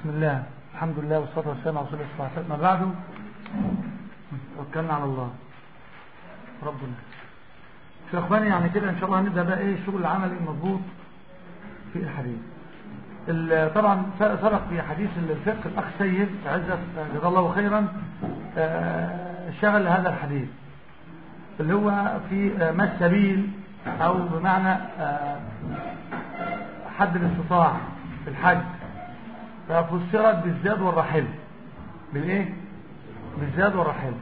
بسم الله الحمد لله والصلاة والسلام على رسول الله صلى الله عليه وسلم ما بعده توكلنا على الله ربنا شو اخواني يعني كده ان شاء الله هنبدا بقى ايه الشغل العملي المضبوط في الحديث طبعا سبق في حديث الفقه الاخ سيد عزت جزاه الله خيرا شغل هذا الحديث اللي هو في ما السبيل او بمعنى حد الاستطاع في الحج ففسرت بالزاد والرحل بالايه بالزاد والرحل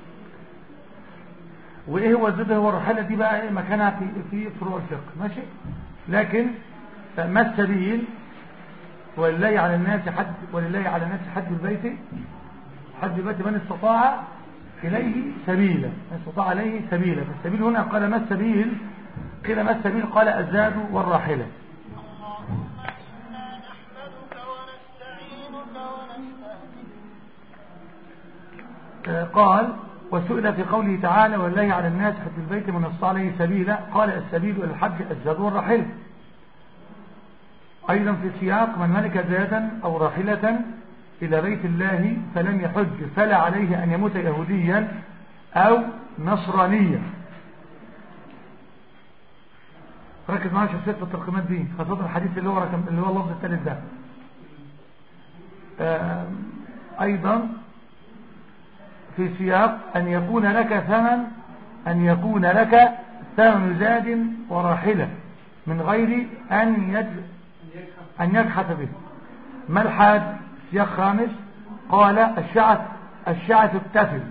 وايه هو الزاد والرحل دي بقى ايه مكانها في في فروع الفقه ماشي لكن ما السبيل ولله على الناس حد ولله على الناس حج البيت حج البيت من استطاع اليه سبيلا من استطاع اليه سبيلا فالسبيل هنا قال ما السبيل قيل ما السبيل قال الزاد والراحله قال وسئل في قوله تعالى والله على الناس حج البيت من استطاع عليه سبيلا قال السبيل الى الحج الزاد والرحل ايضا في سياق من ملك زادا او راحله الى بيت الله فلم يحج فلا عليه ان يموت يهوديا او نصرانيا ركز معايا شخصيات في الترقيمات دي خاصه الحديث اللي هو رقم اللي هو اللفظ الثالث ده ايضا في سياق أن يكون لك ثمن أن يكون لك ثمن زاد وراحلة من غير أن يج... أن يجحف به ما الحاج سياق خامس قال الشعث الشعث التفل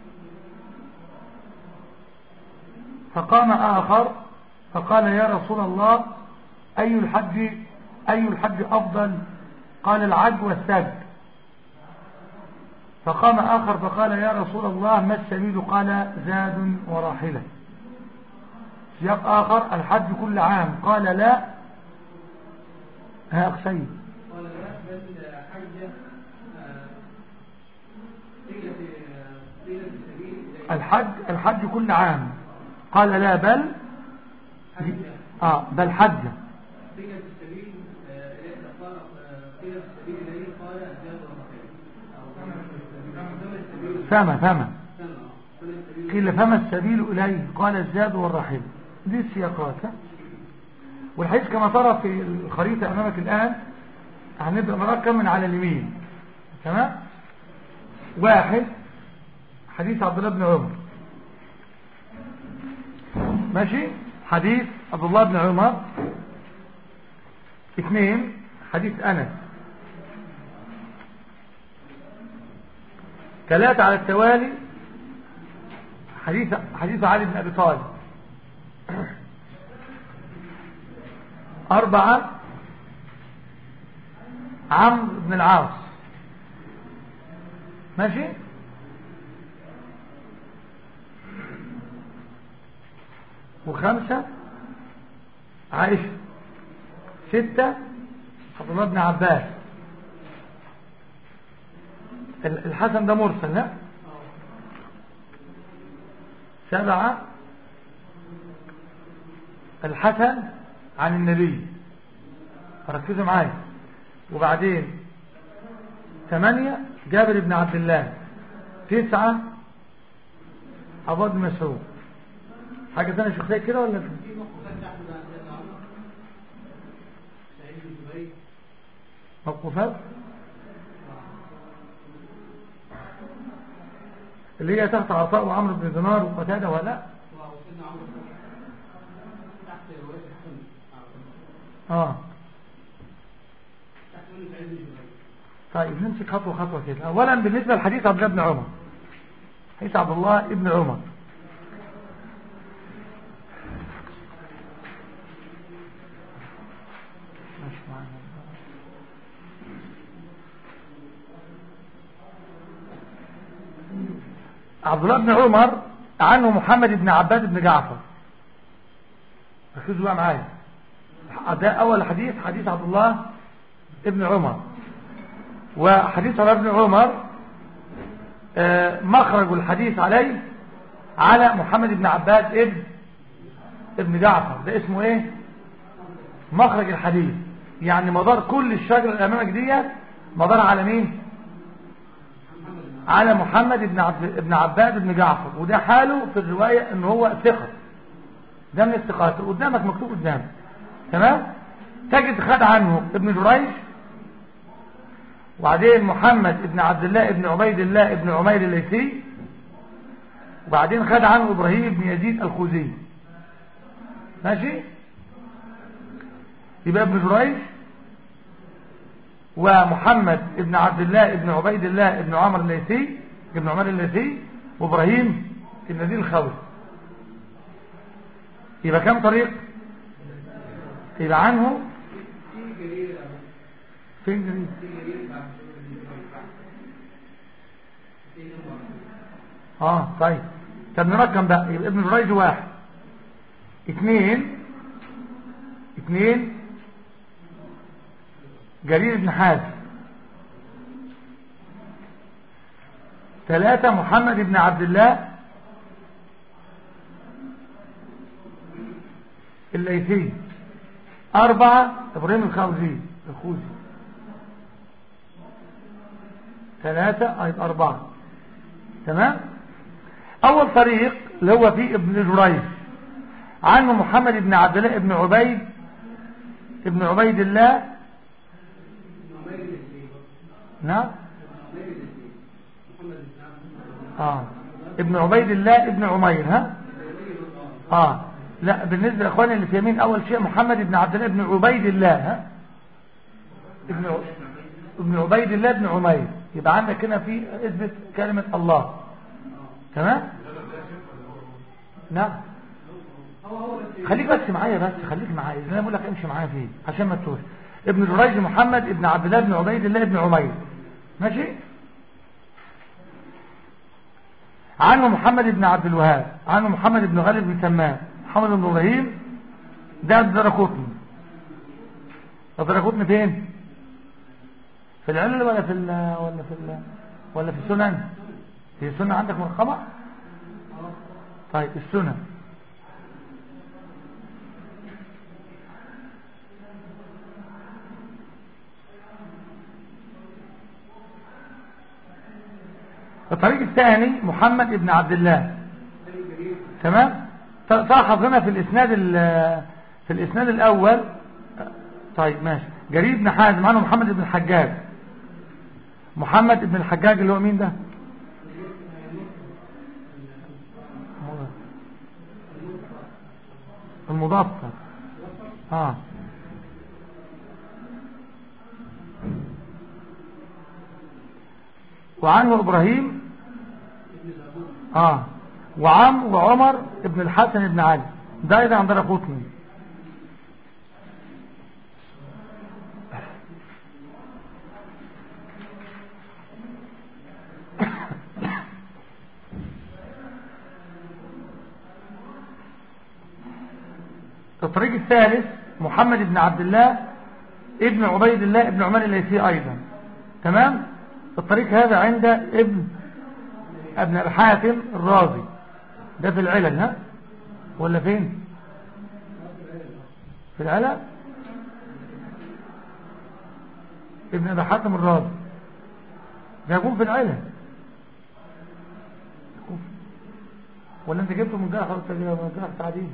فقام آخر فقال يا رسول الله أي الحج أي الحج أفضل قال العج والسج فقام آخر فقال يا رسول الله ما السبيل قال زاد وراحلة سياق آخر الحج كل عام قال لا ها أخسي قال لا بل حج الحج الحج كل عام قال لا بل آه بل حج قيل في السبيل قال قيل في السبيل اليه قال زاد وراحلة فما فما قيل فما السبيل إليه قال الزاد والرحيل دي السياقات والحديث كما ترى في الخريطة أمامك الآن هنبدأ نرقم من على اليمين تمام واحد حديث عبد الله بن عمر ماشي حديث عبد الله بن عمر اثنين حديث أنس ثلاثة على التوالي حديث حديث علي بن أبي طالب أربعة عمرو بن العاص ماشي وخمسة عائشة ستة عبد الله بن عباس الحسن ده مرسل لا سبعة الحسن عن النبي ركزوا معايا وبعدين ثمانية جابر بن عبد الله تسعة عباد بن مسعود حاجة ثانية شخصية كده ولا موقوفات اللي هي تحت عطاء وعمرو بن دينار وقتاده ولا اه طيب نمسك خطوه خطوه كده اولا بالنسبه لحديث عبد الله بن عمر حديث عبد الله ابن عمر عبد الله بن عمر عنه محمد بن عباد بن جعفر ركزوا بقى معايا ده اول حديث حديث عبد الله ابن عمر وحديث عبد الله بن عمر مخرج الحديث عليه على محمد بن عباد ابن ابن جعفر ده اسمه ايه مخرج الحديث يعني مدار كل الشجرة اللي امامك ديت مدار على مين على محمد بن عبد ابن عباد بن جعفر وده حاله في الرواية ان هو ثقة ده من الثقات قدامك مكتوب قدامك تمام تجد خد عنه ابن جريج وبعدين محمد ابن عبد الله ابن عبيد الله ابن عمير الليثي وبعدين خد عنه ابراهيم بن يزيد الخوزي ماشي يبقى ابن جريج ومحمد ابن عبد الله ابن عبيد الله ابن عمر الليثي ابن عمر الليثي وابراهيم النذير الخوي يبقى كم طريق يبقى عنه في جرير أهو فين جريد في جرير بعد في نمر اه طيب طب نرقم بقى يبقى ابن جريج واحد اثنين اثنين جرير بن حازم ثلاثة محمد بن عبد الله الليثي أربعة إبراهيم الخوزي الخوزي ثلاثة أيضا أربعة تمام أول طريق اللي هو فيه ابن جريج عنه محمد بن عبد الله بن عبيد ابن عبيد الله عمير الاسلام نعم عمير الاسلام محمد بن اه ابن عبيد الله ابن عمير ها اه لا بالنسبة لإخواني اللي في يمين أول شيء محمد بن عبد الله بن عبيد الله ها ابن ع- ابن عبيد الله بن عمير يبقى عندك هنا في اثبت كلمة الله تمام نعم هو هو بس خليك بس معايا بس خليك معايا زي ما بقول لك امشي معايا فيه عشان ما تتوه ابن جريج محمد ابن عبد الله بن عبيد الله بن عمير ماشي عنه محمد بن عبد الوهاب عنه محمد بن غالب بن تمام محمد بن ابراهيم ده الدرقطني الدرقطني فين في العلل ولا في ال ولا في ال ولا في السنن هي السنن عندك مرقمه طيب السنن الطريق الثاني محمد بن عبد الله تمام تلاحظ هنا في الاسناد ال- في الاسناد الاول طيب ماشي جرير بن حازم عنه محمد بن الحجاج محمد بن الحجاج اللي هو مين ده المضافر اه وعنه ابراهيم اه وعم وعمر ابن الحسن بن علي ده ايضا عندنا قطني الطريق الثالث محمد بن عبد الله ابن عبيد الله ابن عمر الليثي ايضا تمام الطريق هذا عند ابن ابن الحاتم الرازي ده في العلل ها ولا فين في العلل ابن ابي حاتم الرازي ده يكون في العلل ولا انت جبته من جرح ولا من جرح تعديل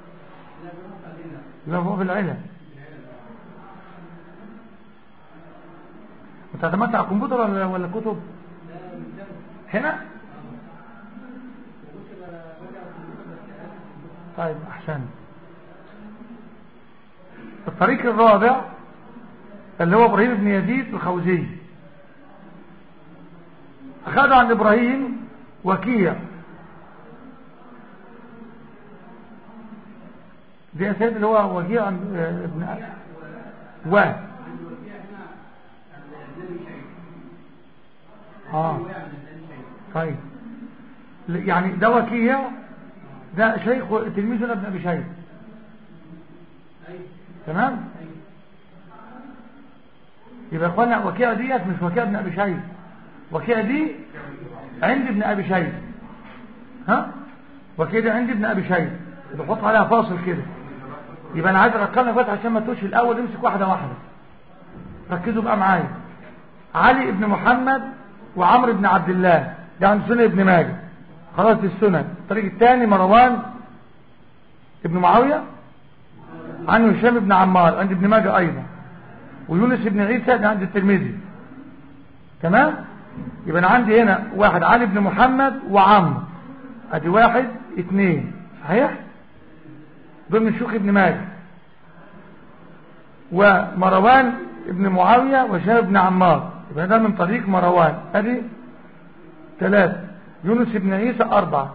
لا هو في العلل انت اعتمدت على الكمبيوتر ولا ولا كتب هنا طيب احسن الطريق الرابع اللي هو ابراهيم بن يزيد الخوزي اخذوا عن ابراهيم وكيع دي يا سيد اللي هو وكيع عن آه، ابن و اه طيب ل- يعني ده وكيع ده شيخ تلميذنا ابن ابي شيخ تمام يبقى يا اخوانا وكيع ديت مش وكيع ابن ابي شيخ وكيع دي عند ابن ابي شيخ ها وكيع دي عند ابن ابي شيخ بحط عليها فاصل كده يبقى انا عايز ارقم لك بس عشان ما تقولش الاول امسك واحده واحده ركزوا بقى معايا علي بن محمد وعمرو بن عبد الله ده عند سنن ابن ماجه خلاص السنن الطريق الثاني مروان ابن معاوية عنه هشام بن عمار عند ابن ماجه ايضا ويونس بن عيسى ده عند الترمذي تمام يبقى انا عندي هنا واحد علي بن محمد وعمرو ادي واحد اثنين صحيح دول من شيوخ ابن ماجه ومروان ابن معاوية وشهاب بن عمار يبقى ده من طريق مروان ادي ثلاثة يونس بن عيسى أربعة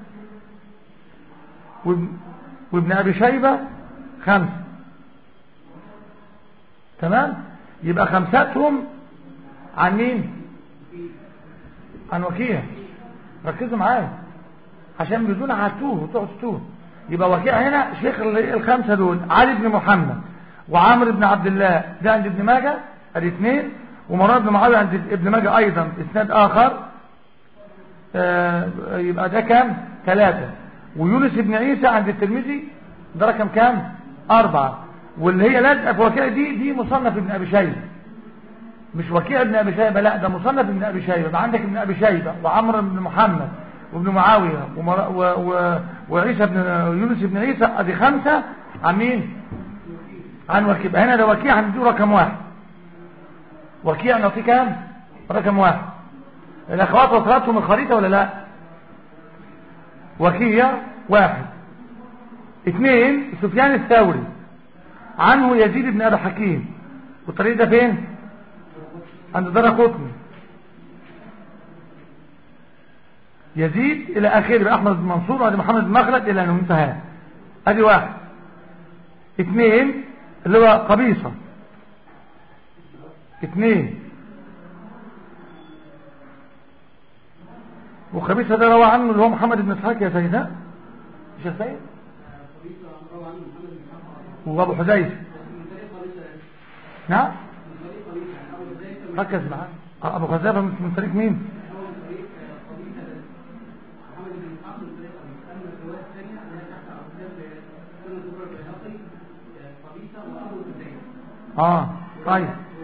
وابن, وابن أبي شيبة خمسة تمام يبقى خمساتهم عن مين عن وكيع ركزوا معايا عشان بدون هتوه وتقعد تتوه يبقى وكيع هنا شيخ الخمسة دول علي بن محمد وعمرو بن عبد الله ده عند ابن ماجه ادي اثنين ومروان بن معاويه عند ابن ماجه ايضا اسناد اخر آه يبقى ده كام ثلاثة ويونس بن عيسى عند الترمذي ده رقم كام أربعة واللي هي لازقه في وكيع دي دي مصنف ابن ابي شيبه مش وكيع ابن ابي شيبه لا ده مصنف ابن ابي شيبه يبقى عندك ابن ابي شيبه وعمرو بن محمد وابن معاويه ومر... و... و... وعيسى بن يونس بن عيسى ادي خمسه عن مين عن وكيع هنا ده وكيع هنديه رقم واحد وكيع نعطيه كام رقم واحد الاخوات وصلتهم الخريطه ولا لا وكيع واحد اثنين سفيان الثوري عنه يزيد بن ابي حكيم والطريق ده فين عند دار قطني يزيد الى اخره بقى احمد بن منصور وادي محمد بن مخلد الى انه انتهى ادي واحد اثنين اللي هو قبيصة اثنين وقبيصة ده روى عنه اللي هو محمد بن اسحاق يا سيدنا مش يا سيد وابو حذيفه نعم ركز معاه ابو حذيفه من طريق مين اه طيب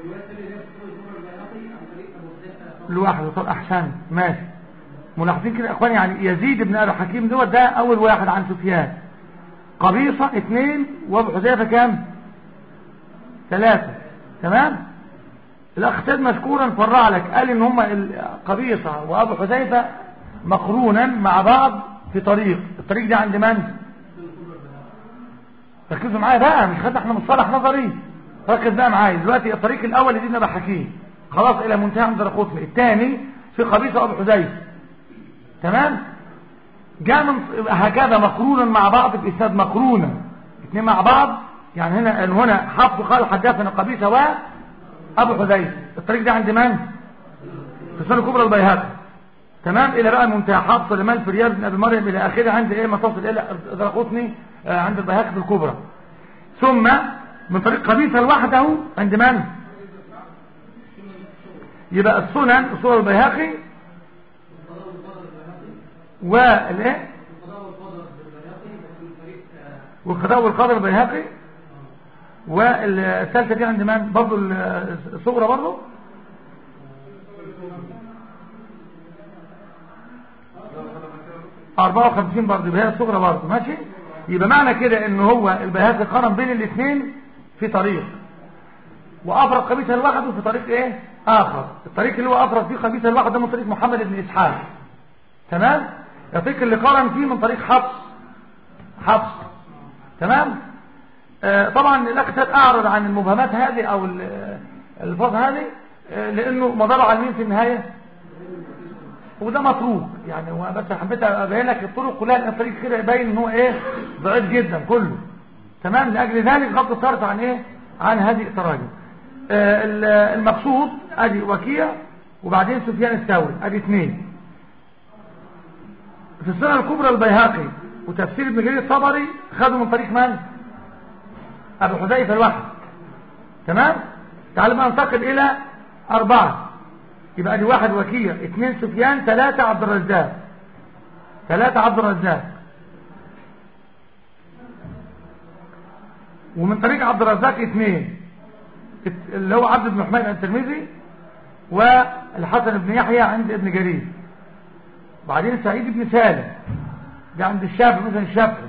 لوحده طب احسن ماشي ملاحظين كده يا اخواني يعني يزيد بن ابي حكيم دوت ده اول واحد عن سفيان قبيصة اثنين وابو حذيفه كام ثلاثة تمام الاخ سيد مشكورا فرع لك قال ان هم قبيصة وابو حذيفه مقرونا مع بعض في طريق الطريق ده عند من ركزوا معايا بقى مش خدنا احنا مصطلح نظري ركز بقى معايا دلوقتي الطريق الاول لدينا بقى حكيم خلاص الى منتهى عند القطب الثاني في قبيصه ابو حذيفه تمام جاء من هكذا مقرونا مع بعض باسناد مقرونا اثنين مع بعض يعني هنا هنا حفظ قال حدثنا قبيصه وابو حذيفه الطريق ده عند من في السنه الكبرى البيهقي تمام الى بقى منتهى حفص لمن في رياض بن ابي مريم الى اخره عند ايه ما تصل الى درقطني آه عند البيهقي في الكبرى ثم من طريق قبيصة لوحده عند من يبقى السنن الصورة البيهقي والايه والقضاء والقدر البيهقي والثالثة دي عند من برضو الصغرى برضو أربعة وخمسين برضو يبقى هي الصغرى برضو ماشي يبقى معنى كده ان هو البيهقي قارن بين الاثنين في طريق وافرد قبيصه لوحده في طريق ايه اخر الطريق اللي هو افرد فيه قبيصه لوحده ده من طريق محمد بن اسحاق تمام الطريق اللي قارن فيه من طريق حفص حفص تمام آه طبعا الاخ اعرض عن المبهمات هذه او الالفاظ هذه آه لانه مضر على مين في النهايه وده متروك يعني هو بس حبيت ابين لك الطرق كلها لان الطريق كده يبين ان هو ايه ضعيف جدا كله تمام لاجل ذلك غض الطرف عن ايه عن هذه التراجم آه المقصود ادي وكيع وبعدين سفيان الثوري ادي اثنين في السنه الكبرى البيهقي وتفسير ابن جرير الطبري خدوا من طريق من ابو حذيفه الواحد تمام تعال بقى ننتقل الى اربعه يبقى ادي واحد وكيع اثنين سفيان ثلاثه عبد الرزاق ثلاثه عبد الرزاق ومن طريق عبد الرزاق اثنين اللي هو عبد بن حميد الترمذي والحسن بن يحيى عند ابن جرير وبعدين سعيد بن سالم ده عند الشافعي مثلا الشافعي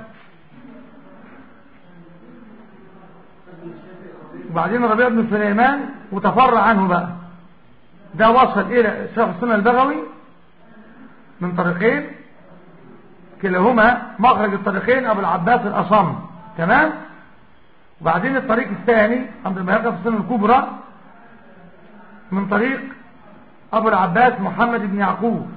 وبعدين ربيع بن سليمان وتفرع عنه بقى ده وصل الى شيخ السنة البغوي من طريقين كلاهما مخرج الطريقين ابو العباس الاصم تمام وبعدين الطريق الثاني عند المهاجة في السنة الكبرى من طريق ابو العباس محمد بن يعقوب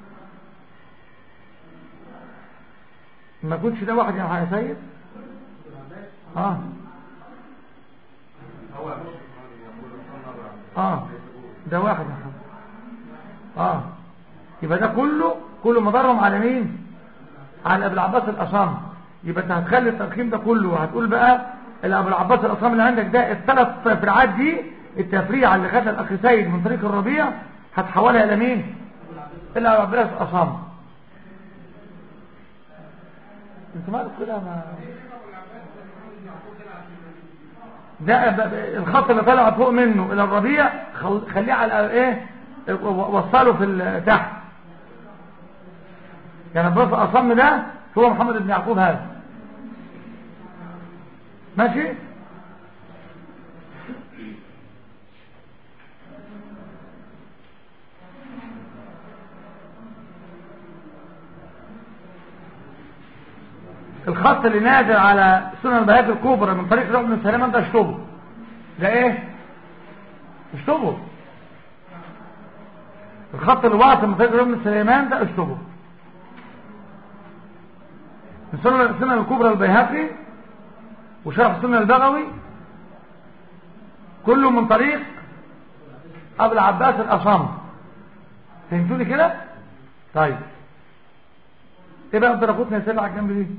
ما كنتش ده واحد يا سيد اه اه ده واحد يا محمد اه يبقى ده كله كله مضرهم على مين على ابو العباس الاصم يبقى انت هتخلي الترخيم ده كله وهتقول بقى ابو العباس الاصم اللي عندك ده الثلاث تفريعات دي التفريعه اللي خدها الاخ سيد من طريق الربيع هتحولها الى مين الى ابو العباس الاصم انت مالك كده ما ده الخط اللي طلع فوق منه الى الربيع خليه على ايه وصله في تحت يعني بص اصم ده هو محمد بن يعقوب هذا ماشي الخط اللي نازل على سنن البيات الكبرى من طريق ربن سليمان ده اشطبه ده ايه اشطبه الخط اللي واصل من طريق ربن سليمان ده اشطبه من سنن السنن الكبرى البيهقي وشرح السنن البغوي كله من طريق ابو العباس الاصم فهمتوني كده طيب ايه بقى الدرقوتنا يسال على الجنب دي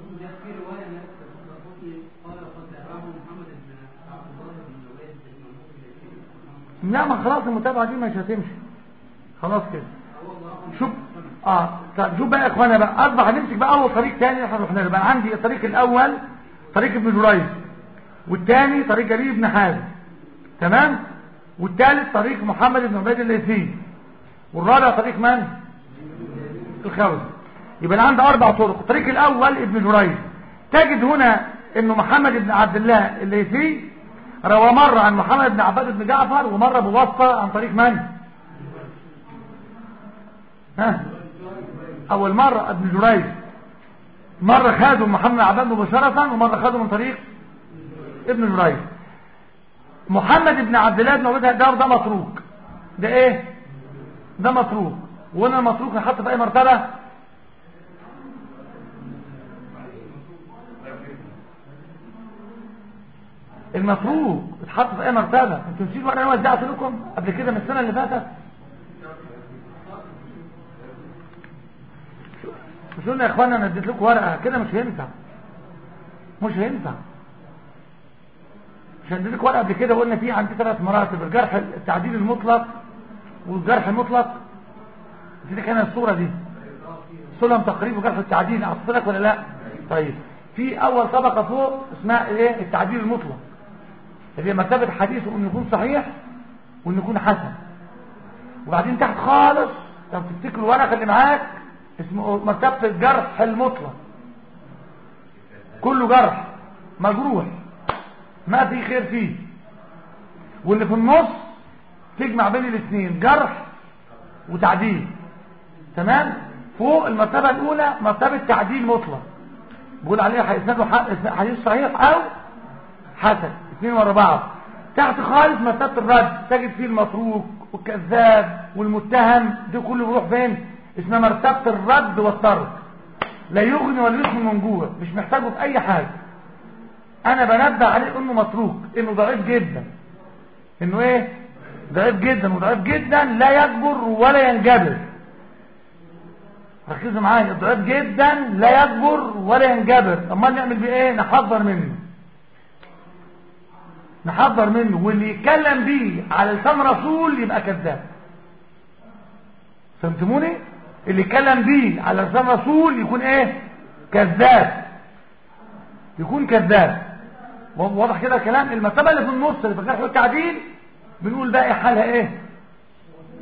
لا ما خلاص المتابعة دي مش هتمشي خلاص كده شوف اه طب شوف بقى يا اخوانا بقى اصبح هنمسك بقى اول طريق تاني احنا رحنا بقى عندي الطريق الاول طريق ابن جريج والثاني طريق جرير بن حازم تمام والثالث طريق محمد بن عبيد الليثي والرابع طريق من الخوزي يبقى انا عندي اربع طرق الطريق الاول ابن جريج تجد هنا انه محمد بن عبد الله الليثي روى مرة عن محمد بن عباد بن جعفر ومرة بواسطة عن طريق من ها اول مرة ابن جريج مرة خدوا محمد بن عباد مباشرة ومرة خدوا من طريق ابن جريج محمد بن عبد الله بن عباد ده ده متروك ده ايه ده متروك وهنا المتروك نحط في اي مرتبة المفروض اتحط في اي مرتبه انتوا نسيتوا وانا وزعت لكم قبل كده من السنه اللي فاتت مش قلنا يا اخوانا انا اديت لكم ورقه كده مش هينفع مش هينفع مش هديت لكم ورقه قبل كده وقلنا في عندي ثلاث مراتب الجرح التعديل المطلق والجرح المطلق دي كان الصوره دي سلم تقريب وجرح التعديل اعطيت لك ولا لا طيب في اول طبقه فوق اسمها ايه التعديل المطلق اللي مرتبة حديثه انه يكون صحيح وانه يكون حسن وبعدين تحت خالص لو تفتكروا الورقه اللي معاك اسمه مرتبة الجرح المطلق كله جرح مجروح ما في خير فيه واللي في النص تجمع بين الاثنين جرح وتعديل تمام فوق المرتبة الاولى مرتبة تعديل مطلق بقول عليها اسناده حديث صحيح او حسن اثنين ورا بعض تحت خالص مرتبه الرد تجد فيه المتروك والكذاب والمتهم ده كله بيروح فين اسمها مرتبه الرد والترك لا يغني ولا يسمن من جوه مش محتاجه في اي حاجه انا بنبه عليه انه متروك انه ضعيف جدا انه ايه ضعيف جدا وضعيف جدا لا يجبر ولا ينجبر ركزوا معايا ضعيف جدا لا يجبر ولا ينجبر امال نعمل بيه ايه نحذر منه نحذر منه واللي يتكلم بيه على لسان رسول يبقى كذاب فهمتموني اللي يتكلم بيه على لسان رسول يكون ايه كذاب يكون كذاب واضح كده الكلام المرتبه اللي في النص اللي في الجرح والتعديل بنقول بقى حالها ايه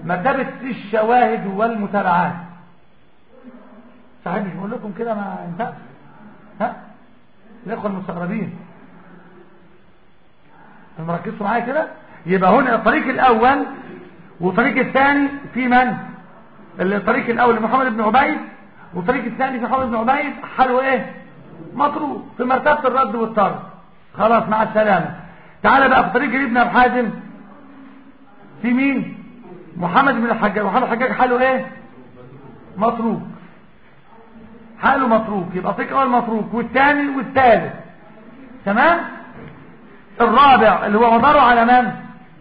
مرتبة الشواهد والمتابعات صحيح مش بقول لكم كده ما ينفعش ها الاخوه المستغربين مركزوا معايا كده يبقى هنا الطريق الاول والطريق الثاني في من الطريق الاول لمحمد بن عبيد والطريق الثاني في محمد بن عبيد حاله ايه مطروح في مرتبه الرد والطرد خلاص مع السلامه تعالى بقى في طريق ابن ابي حازم في مين محمد بن الحجاج محمد الحجاج حاله ايه متروك حاله متروك يبقى طريق اول متروك والثاني والثالث تمام الرابع اللي هو مداره على من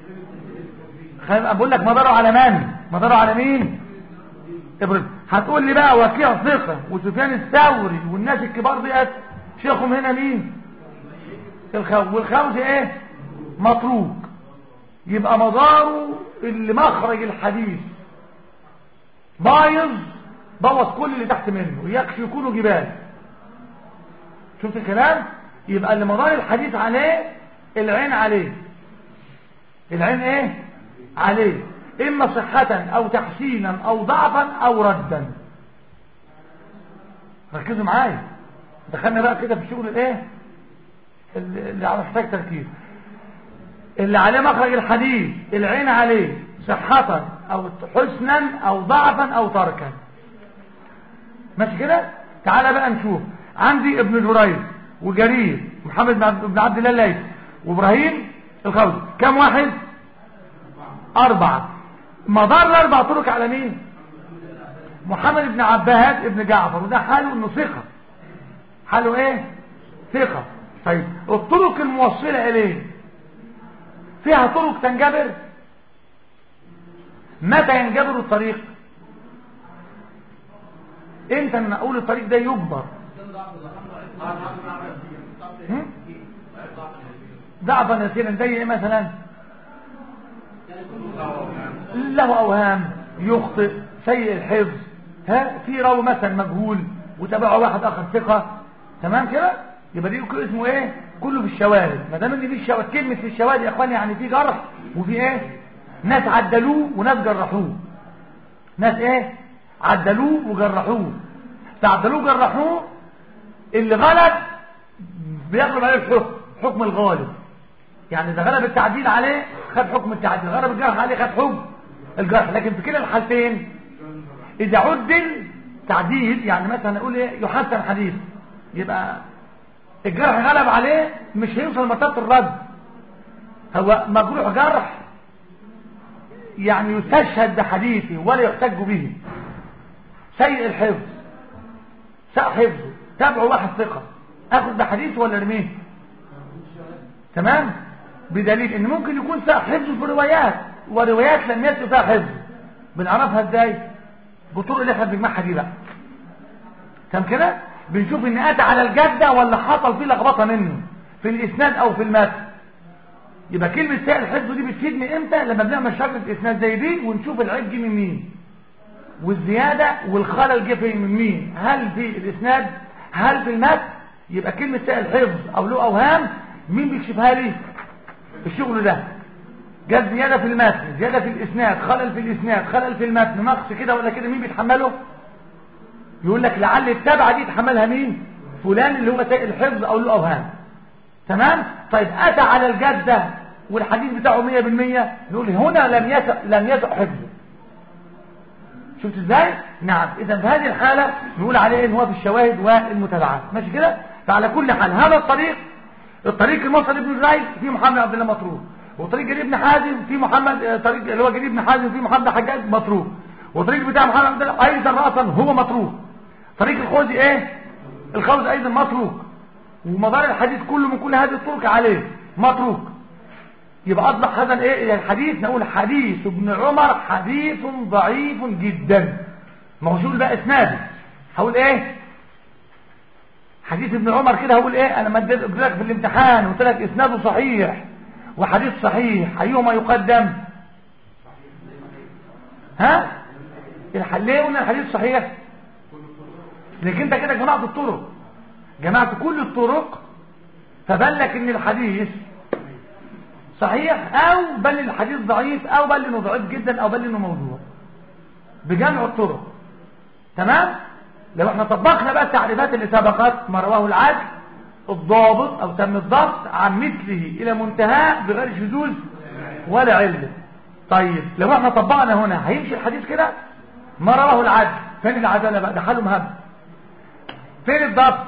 بقول لك مداره على من مداره على مين ابراهيم هتقول لي بقى وكيع ثقه وسفيان الثوري والناس الكبار ديت شيخهم هنا مين الخوز والخوز ايه متروك يبقى مداره اللي مخرج الحديث بايظ بوظ كل اللي تحت منه يكفي يكونوا جبال شفت الكلام يبقى اللي مدار الحديث عليه العين عليه العين ايه عليه اما صحة او تحسينا او ضعفا او ردا ركزوا معايا دخلنا بقى كده في شغل الايه اللي على محتاج تركيز اللي عليه مخرج الحديث العين عليه صحة او حسنا او ضعفا او تركا ماشي كده تعالى بقى نشوف عندي ابن جريج وجرير محمد بن عبد الله الليث وابراهيم الخوزي كم واحد اربعة مدار الاربع طرق على مين محمد بن عباد ابن جعفر وده حاله انه ثقة حاله ايه ثقة طيب الطرق الموصلة اليه فيها طرق تنجبر متى ينجبر الطريق امتى ان اقول الطريق ده يجبر ضعفا يسيرا زي ايه مثلا له اوهام يخطئ سيء الحفظ ها في راوي مثلا مجهول وتابعه واحد اخر ثقه تمام كده يبقى دي اسمه ايه كله في الشواهد ما دام ان في الشواهد كلمه في الشواهد يا اخواني يعني في جرح وفي ايه ناس عدلوه وناس جرحوه ناس ايه عدلوه وجرحوه تعدلوه جرحوه اللي غلب بيغلب عليه الحكم حكم الغالب يعني اذا غلب التعديل عليه خد حكم التعديل غلب الجرح عليه خد حكم الجرح لكن في كلا الحالتين اذا عدل تعديل يعني مثلا نقول ايه يحسن حديث يبقى الجرح غلب عليه مش هيوصل لمرتبه الرد هو مجروح جرح يعني يستشهد بحديثه ولا يحتج به سيء الحفظ ساء حفظه تابعه واحد ثقة اخذ بحديثه ولا ارميه تمام بدليل ان ممكن يكون ساء حفظه في روايات وروايات لم يكن فيها حفظ بنعرفها ازاي بطرق اللي احنا بنجمعها دي بقى تمام كده بنشوف ان اتى على الجدة ولا حصل فيه لخبطه منه في الاسناد او في المتن يبقى كلمة ساء الحفظ دي بتفيدني امتى لما بنعمل شكلة اسناد زي دي ونشوف العيب جه من مين والزيادة والخلل جه في من مين هل في الاسناد هل في المتن يبقى كلمة ساء الحفظ او له اوهام مين بيكشفها لي الشغل ده جت زيادة في المتن زيادة في الاسناد خلل في الاسناد خلل في المتن نقص كده ولا كده مين بيتحمله يقول لك لعل التبعة دي يتحملها مين فلان اللي هو ساء الحفظ او له اوهام تمام طيب اتى على الجدة والحديث بتاعه 100% نقول هنا لم يسع لم يسع حفظه شفت ازاي نعم اذا في هذه الحالة نقول عليه ان هو في الشواهد والمتابعات ماشي كده فعلى كل حال هذا الطريق الطريق الموصل ابن جريج في محمد عبد الله مطروح وطريق جرير بن حازم في محمد طريق اللي هو جرير بن حازم في محمد حجاج مطروح وطريق بتاع محمد عبد الله ايضا راسا هو مطروح طريق الخوزي ايه الخوز ايضا مطروح ومدار الحديث كله من كل هذه الطرق عليه متروك يبقى اصبح هذا الايه الحديث نقول حديث ابن عمر حديث ضعيف جدا ما هو شو بقى اسناده هقول ايه حديث ابن عمر كده هقول ايه انا ما اديت لك في الامتحان وقلت لك اسناده صحيح وحديث صحيح ايهما يقدم ها ليه قلنا الحديث صحيح لكن انت كده جمعت الطرق جمعت كل الطرق فبان لك ان الحديث صحيح او بل الحديث ضعيف او بل انه ضعيف جدا او بل انه موضوع بجمع الطرق تمام لو احنا طبقنا بقى التعريفات اللي سبقت ما رواه العدل الضابط او تم الضبط عن مثله الى منتهى بغير شذوذ ولا علة طيب لو احنا طبقنا هنا هيمشي الحديث كده ما رواه العدل فين العدالة بقى ده حاله مهب فين الضبط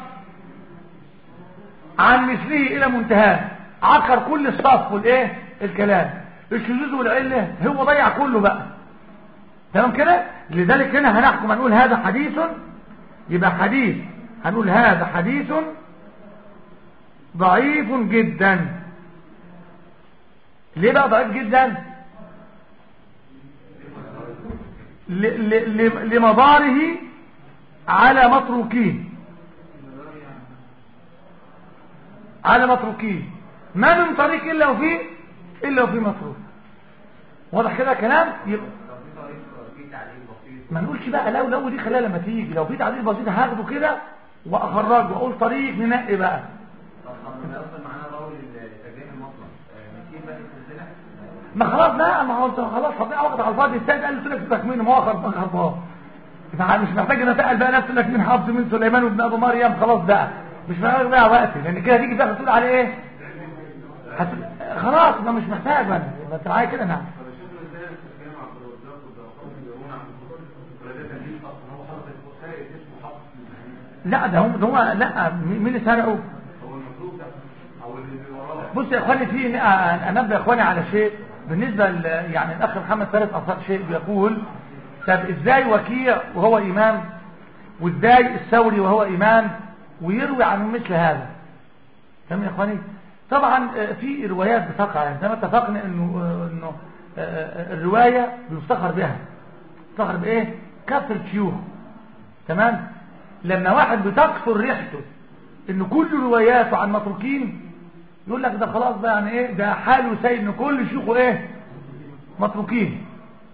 عن مثله الى منتهى عكر كل الصف والايه الكلام الشذوذ والعله هو ضيع كله بقى تمام كده لذلك هنا هنحكم هنقول هذا حديث يبقى حديث هنقول هذا حديث ضعيف جدا ليه بقى ضعيف جدا ل- ل- ل- لمضاره على متروكيه على متروكيه ما من طريق الا وفيه الا وفيه متروك واضح كده كلام يبقى ما نقولش بقى لو لو دي خليها لما تيجي لو في تعديل بسيط هاخده كده واخرجه واقول طريق ننقي بقى طب احنا اصلا معانا راوي لتجريح المطلق نسيب بقى السلسله ما خلاص لا ما هو انت خلاص هتضيع وقت على الفاضي السيد قال لك سيبك منه ما هو خربان خربان يبقى مش محتاج ان اتقل بقى نفسي لك من حفظ من سليمان وابن ابو مريم خلاص بقى مش محتاج بقى وقتي لان كده هتيجي بقى تقول عليه ايه هت... خلاص ما مش محتاج بقى يبقى انت معايا كده نعم طب الشيخ ازاي بتتكلم عن عبد الرزاق والدرقاوي بيقولون عن ولا ده تنبيه اصلا هو حاطط الوسائل اسمه حاطط لا ده هم ده هو لا مين اللي سرقه هو المطلوب ده او اللي وراه بص يا اخواني في انبه يا اخواني على شيء بالنسبه ل... يعني الاخ محمد ثالث اثار شيء بيقول طب ازاي وكيع وهو امام وازاي الثوري وهو امام ويروي عنه مثل هذا تمام يا اخواني طبعا آه، في روايات بتقع يعني زي ما اتفقنا انه آه، انه آه، آه، الروايه بيفتخر بها يفتخر بايه كثره شيوخ تمام لما واحد بتكثر ريحته ان كل رواياته عن متروكين يقول لك ده خلاص بقى يعني ايه ده حاله سيء ان كل شيوخه ايه متروكين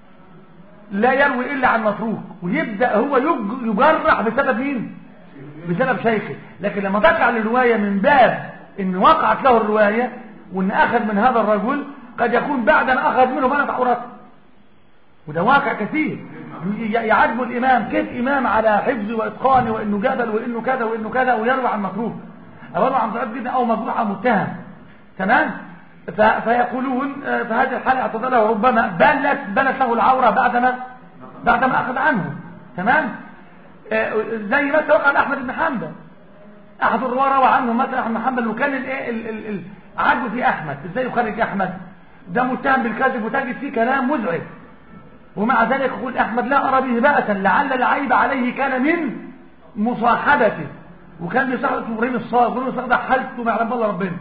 لا يروي الا عن متروك ويبدا هو يج- يجرح بسبب مين بسبب شيخه لكن لما تقع الروايه من باب ان وقعت له الروايه وان اخذ من هذا الرجل قد يكون بعد ان اخذ منه بنت عورته وده واقع كثير ي- يعجب الامام كيف امام على حفظه واتقانه وانه جبل وانه كذا وانه كذا ويروي عن متروك او يروي عن ضعيف جدا او مجروح او متهم تمام ف- فيقولون آه، في هذه الحاله اعتزله ربما بلت بلت له العوره بعدما بعدما اخذ عنه تمام آه، زي مثلا وقع لاحمد بن حنبل احد الرواه روى عنه مثلا احمد بن حنبل وكان الايه ال- ال- ال- عجبه في احمد ازاي يخرج احمد ده متهم بالكذب وتجد فيه كلام مزعج ومع ذلك يقول احمد لا ارى به باسا لعل العيب عليه كان من مصاحبته وكان بيصاحب اسمه ابراهيم الصاغ ابراهيم الصاغ ده حالته ما يعلم الله ربنا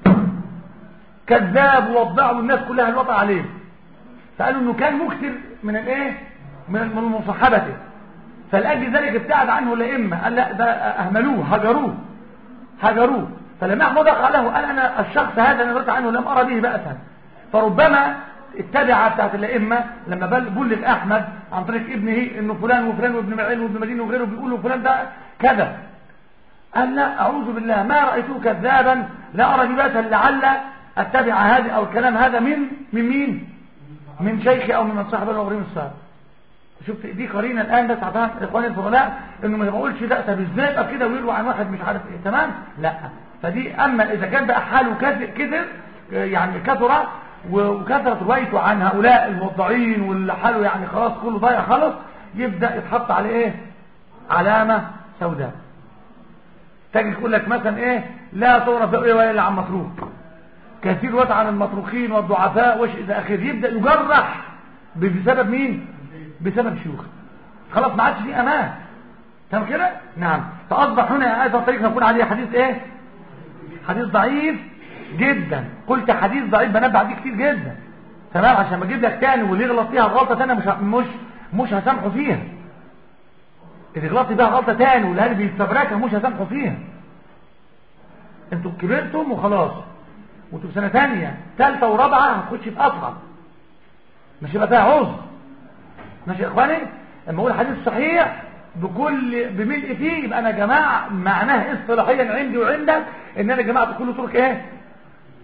كذاب ووضع والناس كلها الوضع عليه فقالوا انه كان مكثر من الايه من من مصاحبته فلاجل ذلك ابتعد عنه الائمه قال لا ده اهملوه هجروه هجروه فلما احمد وقع له قال انا الشخص هذا نزلت عنه لم ارى به باسا فربما التبعه بتاعت الائمه لما بل- بلغ احمد عن طريق ابنه انه فلان وفلان وابن معين وابن مدين وغيره بيقولوا فلان ده كذا قال لا اعوذ بالله ما رايته كذابا لا ارى به باسا لعل اتبع هذا او الكلام هذا من من مين من شيخي او من صاحب ابراهيم الصالح شفت دي قرينه الان بس عشان اخواني الفضلاء انه ما بقولش ده طب ازاي يبقى كده ويروي عن واحد مش عارف ايه تمام لا فدي اما اذا كان بقى حاله كثر كثر يعني كثر وكثرت روايته عن هؤلاء الموضعين واللي حاله يعني خلاص كله ضايع خالص يبدا يتحط عليه ايه علامه سوداء تجي تقول لك مثلا ايه لا تعرف روايه الا عن متروك كثير وقت عن المتروكين والضعفاء وش الى اخره يبدا يجرح بسبب مين بسبب شيوخ خلاص ما عادش فيه امان تمام كده نعم فاصبح هنا هذا الطريق نقول عليه حديث ايه حديث ضعيف جدا قلت حديث ضعيف بنبه عليه كتير جدا تمام عشان ما اجيب لك تاني واللي يغلط فيها غلطه ثانيه مش مش مش هسامحه فيها اللي غلطت فيها غلطه تاني واللي قال بيستبركها مش هسامحه فيها انتوا كبرتم وخلاص وانتوا في سنه ثانيه ثالثه ورابعه هتخش في اصغر مش هيبقى فيها عذر ماشي يا اخواني لما اقول حديث صحيح بكل بملء فيه يبقى انا جماعه معناه اصطلاحيا عندي وعندك ان انا جمعت كل طرق ايه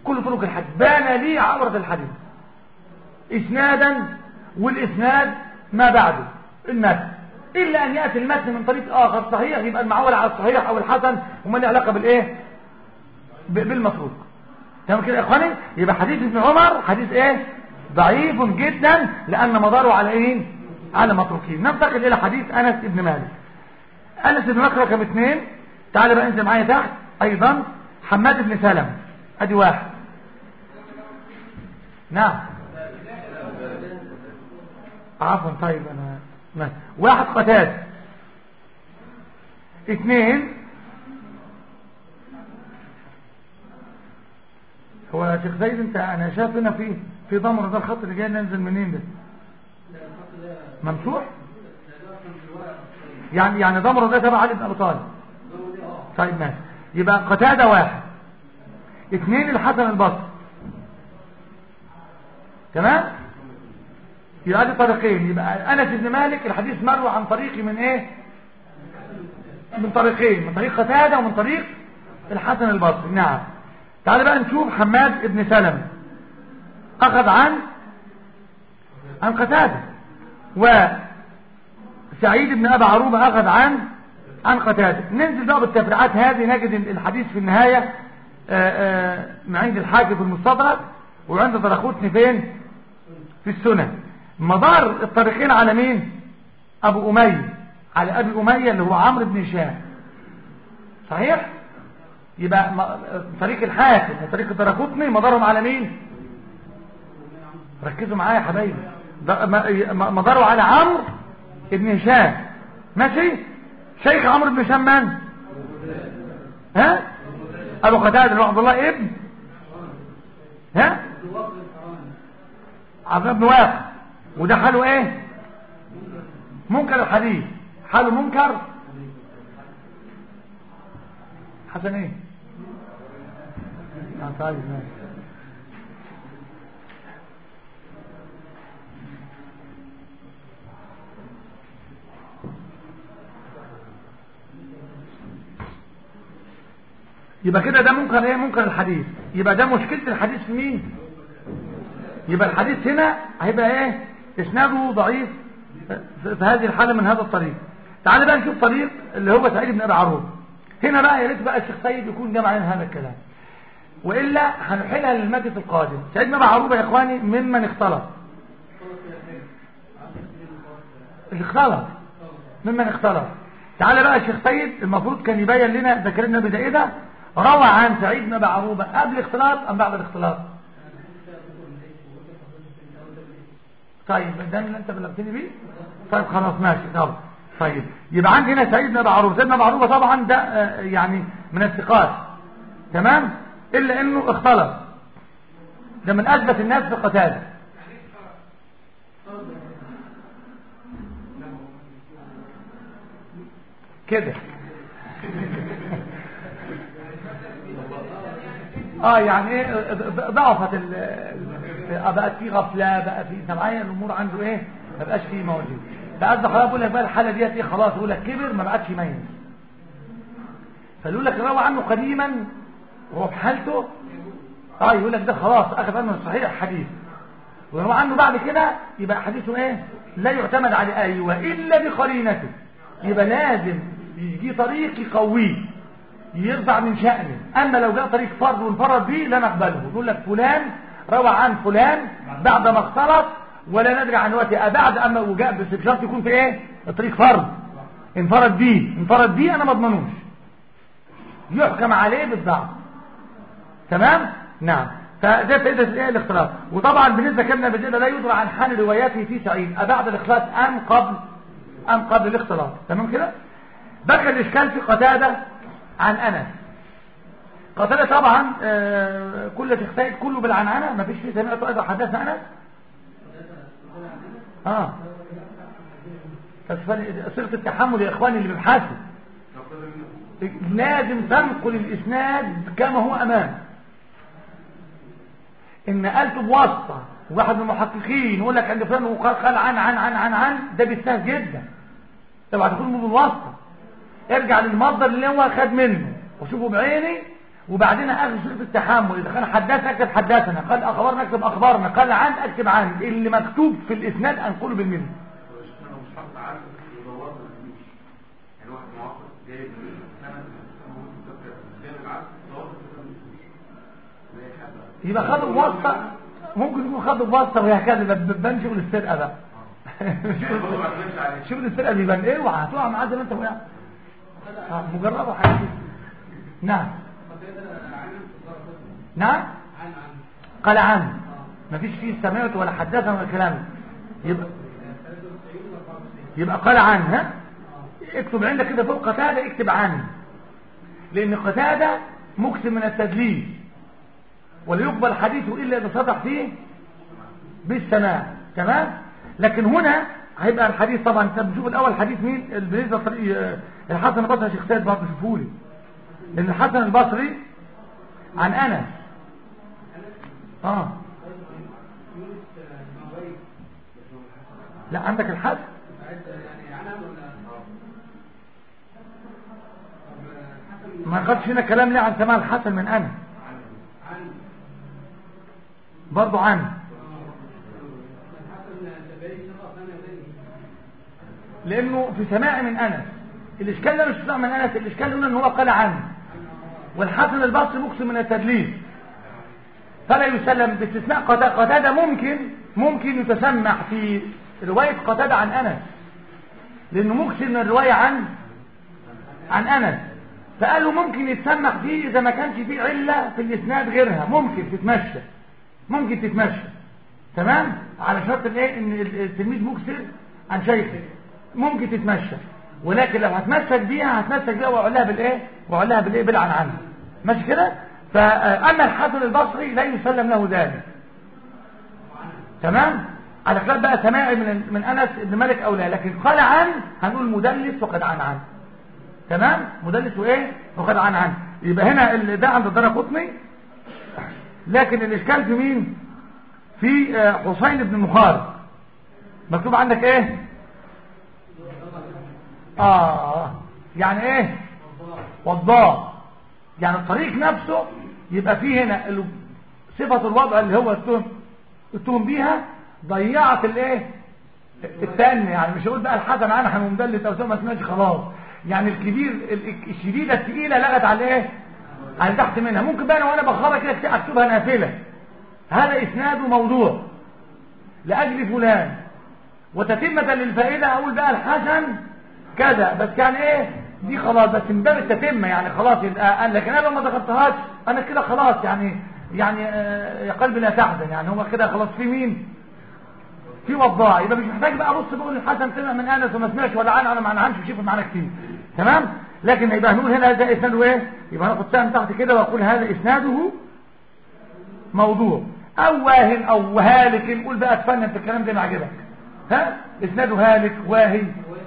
كل طرق الحديث بان لي عبرة الحديث اسنادا والاسناد ما بعده المتن الا ان ياتي المتن من طريق اخر صحيح يبقى المعول على الصحيح او الحسن وما له علاقه بالايه ب- بالمتروك تمام كده يا اخواني يبقى حديث ابن عمر حديث ايه ضعيف جدا لان مداره على ايه على متروكين ننتقل الى حديث انس بن مالك انس بن مالك رقم اثنين تعال بقى انزل معايا تحت ايضا حماد بن سلمة ادي واحد نعم عفوا طيب انا ماشي. واحد قتاد اثنين هو يا شيخ زيد انت انا شايف هنا في في ضمر ده الخط اللي جاي ننزل منين ده ممسوح يعني يعني ضمر ده تبع علي بن ابي طالب طيب ماشي يبقى قتاده واحد اثنين الحسن البصري تمام يبقى دي طريقين يبقى انس بن مالك الحديث مروي عن طريقي من ايه من طريقين من طريق قتاده ومن طريق الحسن البصري نعم تعال بقى نشوف حماد بن سلمة اخذ عن عن قتاده وسعيد بن ابي عروبه اخذ عن عن قتاده ننزل بقى بالتفريعات هذه نجد الحديث في النهايه آآ آآ من عند الحاكم في المستدرك وعند طرخوتني فين في السنن مدار الطريقين على مين ابو اميه على ابي اميه اللي هو عمرو بن هشام صحيح يبقى م- طريق الحاكم وطريق الطرخوتني مدارهم على مين ركزوا معايا يا حبايبي ده- م- م- مداره على عمرو بن هشام ماشي شيخ عمرو بن هشام من ها ابو قتاده اللي هو عبد الله ابن ها عبد الله بن واقع وده حاله ايه منكر الحديث حاله منكر حسن ايه اه طيب ماشي يبقى كده ده منكر ايه منكر الحديث يبقى ده مشكلة الحديث في مين يبقى الحديث هنا هيبقى ايه اسناده ضعيف في في هذه الحالة من هذا الطريق تعال بقى نشوف طريق اللي هو سعيد بن ابي عروب هنا بقى يا ريت بقى الشيخ سيد يكون جمع لنا هذا الكلام والا هنحلها للمجلس القادم سعيد بن ابي عروبه يا اخواني ممن اختلط اللي اختلط ممن اختلط تعالى بقى الشيخ سيد المفروض كان يبين لنا ذكرنا بداية روى عن سعيد بن ابي عروبه قبل الاختلاط ام بعد الاختلاط طيب ده اللي انت بلغتني بيه طيب خلاص ماشي طب طيب يبقى عندي هنا سعيد بن ابي عروبه سعيد بن ابي عروبه طبعا ده آه، يعني من الثقات تمام الا انه اختلط ده من اثبت الناس في قتاده كده اه يعني ايه ضعفت ال ال- بقت في غفله بقى في سمعيه الامور عنده ايه ما بقاش فيه موجود فقصد حضرتك بقول لك بقى الحاله ديت ايه خلاص يقول لك كبر ما بقاش يميز فيقول لك روى عنه قديما وهو في حالته اه يقول لك ده خلاص اخذ عنه صحيح حديث ويروى عنه بعد كده يبقى حديثه ايه لا يعتمد على ايوه الا بقرينته يبقى لازم يجي طريق يقويه يرفع من شأنه أما لو جاء طريق فرد وانفرد به لا نقبله يقول لك فلان روى عن فلان بعد ما اختلط ولا ندري عن وقته بعد أما وجاء بس بشرط يكون في ايه الطريق فرد انفرد به انفرد به أنا ما اضمنوش يحكم عليه بالضعف تمام نعم فده فائدة الايه الاختلاط وطبعا بالنسبة كنا بدينا لا يدرى عن حال رواياته في سعيد أبعد الاختلاط أم قبل أم قبل الاختلاط تمام كده بقى الإشكال في قتادة عن أنس قتادة طبعا آه، كل شيخ سيد كله بالعنعنة ما فيش فيه سمعت أيضا حدثنا أنس اه فالفرق- صيغة التحمل يا إخواني اللي بيبحثوا لازم تنقل الإسناد كما هو أمام إن نقلته بواسطة واحد من المحققين يقول لك عند فلان وقال قال عن عن عن عن عن ده بيستهز جدا طبعا تكون بالواسطة ارجع للمصدر اللي هو خد منه وشوفه بعيني وبعدين اخذ صيغه التحمل اذا كان حدثنا اكتب حدثنا قال اخبارنا اكتب اخبارنا قال عن اكتب عن اللي مكتوب في الاسناد انقله بالمثل انا مش حاطط عارف ودورنا مفيش يعني واحد معاصر جايب سنه جايب العقد دورت زي حد يبقى خدوا بواسطه ممكن يكون خدوا بواسطه وهكذا بتبان شغل السرقه بقى يعني برضه ما اعتمدش عليه شغل السرقه بيبان ايه وهتقع معاه زي ما انت وقعت آه، مجربه حاجه نعم نعم عن عن قال عن مفيش فيه سمعت ولا حدثنا ولا كلام يبقى 93 و 94 يبقى قال عن ها اكتب عندك كده فوق قتاده اكتب عن لان قتاده مكسب من التدليس ولا يقبل حديثه الا اذا صدق فيه بالسماع تمام لكن هنا هيبقى الحديث طبعا انت بنشوف الاول حديث مين بالنسبه لطريق آه، الحسن البصري شيخ سيد برضه شوفوا لي لان الحسن البصري عن انس اه يونس المغربي لا عندك الحسن يعني عنها ولا طب حسن ما قالش هنا كلام ليه عن سماع الحسن من انس عن برضه عن حسن تبعي ثقة ثانية ثانية لانه في سماع من انس الاشكال ده مش سماع من انس الاشكال هنا ان هو قال عنه والحسن البصري مقسم من التدليس فلا يسلم باستثناء قتادة قتادة ممكن ممكن يتسمع في رواية قتادة عن انس لانه مقسم من الرواية عن عن انس فقالوا ممكن يتسمع فيه اذا ما كانش فيه علة في الاسناد غيرها ممكن تتمشى ممكن تتمشى تمام على شرط الايه ان التلميذ مكسر عن شيخه ممكن تتمشى ولكن لو هتمسك بيها هتمسك بيها وعلها بالايه وعلها بالايه بالعن عنها ماشي كده فاما الحسن البصري لا يسلم له ذلك تمام على خلاف بقى سماعي من من انس بن مالك او لا لكن قال عن هنقول مدلس وقد عن عن تمام مدلس وايه وقد عن عن يبقى هنا ال- ده عند الدار قطني لكن الاشكال في مين في آه، حسين بن مخارق مكتوب عندك ايه اه يعني ايه وضاء يعني الطريق نفسه يبقى فيه هنا ال- صفة الوضع اللي هو التهم التهم بيها ضيعت الايه الثاني يعني مش هقول بقى الحسن عنها مدلس او ما سمعتش خلاص يعني الكبير ال- الشديدة الثقيلة لغت على ايه على تحت منها ممكن بقى انا وانا بخرج كده اكتبها نافلة هذا اسناد موضوع لاجل فلان وتتمة للفائدة اقول بقى الحسن كذا بس كان ايه دي خلاص بس من باب التتمة يعني خلاص يبقى لكن انا لو ما ذكرتهاش انا كده خلاص يعني يعني آه، يا قلبي لا تحزن يعني هو كده خلاص في مين في وضاع يبقى مش محتاج بقى ابص بقول الحسن سمع من انس وما سمعش ولا عن انا ما عنهمش شوف معانا كتير تمام لكن يبقى هنقول هنا ده اسناده ايه يبقى هناخد سهم تحت كده واقول هذا اسناده موضوع او واهن او هالك نقول بقى اتفنن في الكلام ده ما عجبك ها اسناده هالك واهي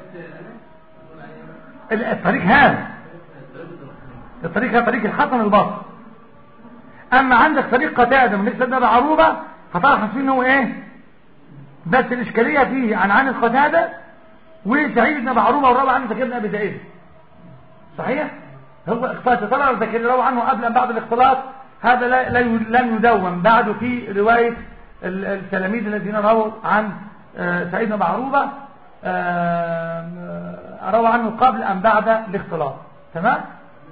ال- الطريق هذا الطريق هذا طريق الحسن البصري اما عندك طريق قتاده من مثل ده عروبه هتعرف فيه ان هو ايه بس الاشكاليه فيه عن عن القتاده وسعيد بن معروبه وروى عنه زكريا بن ابي زائده صحيح هو اختلاط طلع زكريا روى عنه قبل ام بعد الاختلاط هذا لا لا ي- لم يدون بعده في روايه ال- التلاميذ الذين رووا عن آه، سعيد بن معروبه آه، آه، روى عنه قبل ام بعد الاختلاط تمام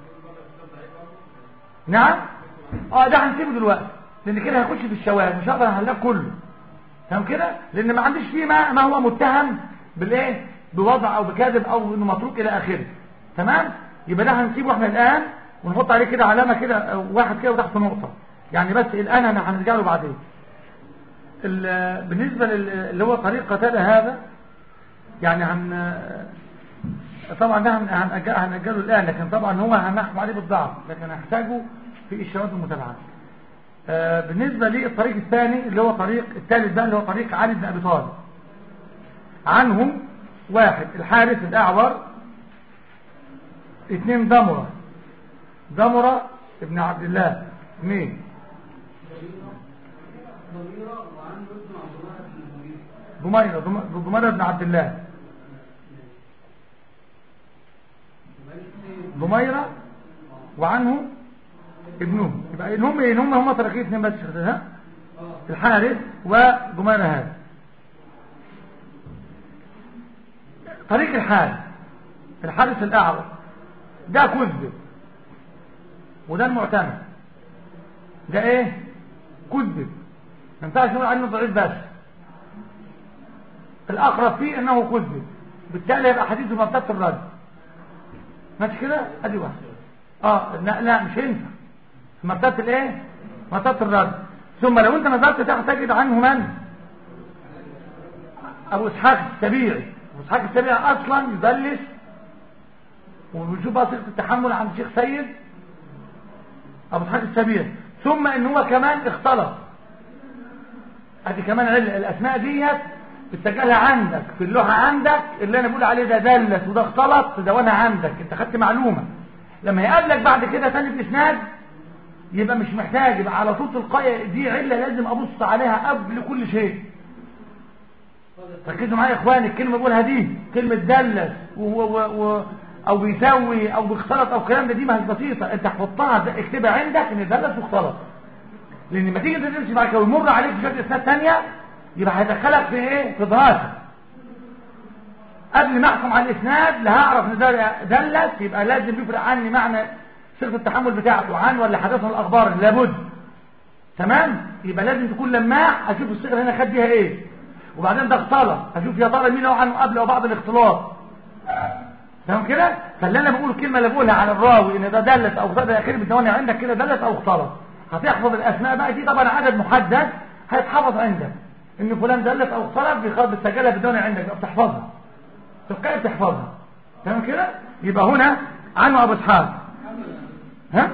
نعم اه ده هنسيبه دلوقتي لان كده هيخش في الشواهد مش هقدر اهلك كله تمام كده لان ما عنديش فيه ما, ما هو متهم بالايه بوضع او بكذب او انه متروك الى اخره تمام يبقى ده هنسيبه احنا الان ونحط عليه كده علامه كده آه، واحد كده وتحت نقطه يعني بس الان انا هنرجع له بعدين ال- بالنسبه لل- اللي هو طريق قتاده هذا يعني هن طبعا ده هن- هنأجل- هنأجله الآن لكن طبعا هو هنحكم عليه بالضعف لكن هحتاجه في الشواذ المتابعة آه، بالنسبة للطريق الثاني اللي هو طريق الثالث بقى اللي هو طريق علي بن أبي طالب عنه واحد الحارث الأعور اثنين ضمرة ضمرة ابن عبد الله اثنين ضميرة وعنده ابن عبد الله بن المغيرة ضميرة ضم- ضميرة بن عبد الله وبعدين اثنين ضميرة وعنه ابنهم يبقى ان هم ان هم هم طريقين اثنين بس ها الحارث وجمانة هذا طريق الحارث الحارث الاعور ده كذب وده المعتمد ده ايه كذب ما ينفعش نقول عنه ضعيف بس الاقرب فيه انه كذب بالتالي يبقى حديثه مرتبه الرد ماشي كده ادي واحد اه لا لا مش هينفع في مرتبه الايه مرتبه الرد ثم لو انت نظرت تحت تجد عنه من ابو اسحاق السبيعي ابو اسحاق السبيعي اصلا يدلس وبنشوف بقى صيغه التحمل عند الشيخ سيد ابو اسحاق السبيعي ثم ان هو كمان اختلط ادي كمان علة الاسماء ديت بتسجلها عندك في اللوحه عندك اللي انا بقول عليه ده دلس وده اختلط تدونها عندك انت خدت معلومه لما يقابلك بعد كده تاني في اسناد يبقى مش محتاج يبقى على طول تلقائي دي عله لازم ابص عليها قبل كل شيء ركزوا معايا يا اخواني الكلمه اللي بقولها دي كلمه دلس و و و او بيسوي او بيختلط او الكلام ده دي ما هي بسيطه انت حطها اكتبها عندك ان دلس واختلط لان لما تيجي تمشي معاك ويمر عليك بشكل اسناد ثانيه يبقى هيدخلك في ايه في دراسه قبل ما احكم على الاسناد لا هعرف ان ده دلس يبقى لازم يفرق عني معنى صيغه التحمل بتاعته عن ولا حدثنا الاخبار لابد تمام يبقى لازم تكون لماح اشوف الصيغه اللي انا خد بيها ايه وبعدين ده اختلط اشوف يا ترى مين هو عنه قبل او بعد الاختلاط تمام كده فاللي انا بقول الكلمه اللي بقولها على الراوي ان ده دلس او ده اخر بالدواني عندك كده دلس او اختلط هتحفظ الاسماء بقى دي طبعا عدد محدد هيتحفظ عندك ان فلان دلس او اختلط بيخاطب بتسجلها بالدواني عندك يبقى بتحفظها تلقائي بتحفظها تمام كده يبقى هنا عنه ابو اسحاق ها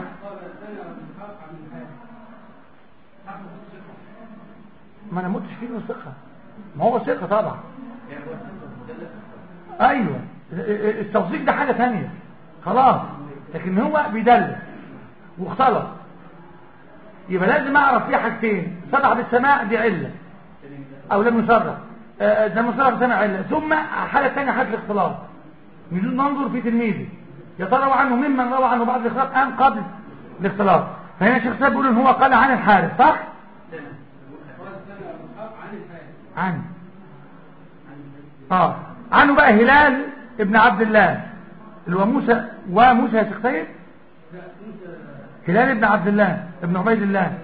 ما انا متش فيه ثقه ما هو ثقه طبعا ايوه التوثيق ده حاجه ثانيه خلاص لكن هو بيدلس واختلط يبقى لازم اعرف فيه حاجتين صدع بالسماع دي عله او لم يصرح ده مصرح سمع عله ثم حاله ثانيه حاله الاختلاط نجوز ننظر في تلميذه يا ترى روى عنه ممن روى عنه بعد الاختلاط ام قبل الاختلاط فهنا الشيخ سيد بيقول ان هو قال عن الحارث صح عن اه عنه بقى هلال ابن عبد الله اللي هو موسى وموسى يا شيخ سيد هلال ابن عبد الله ابن عبيد الله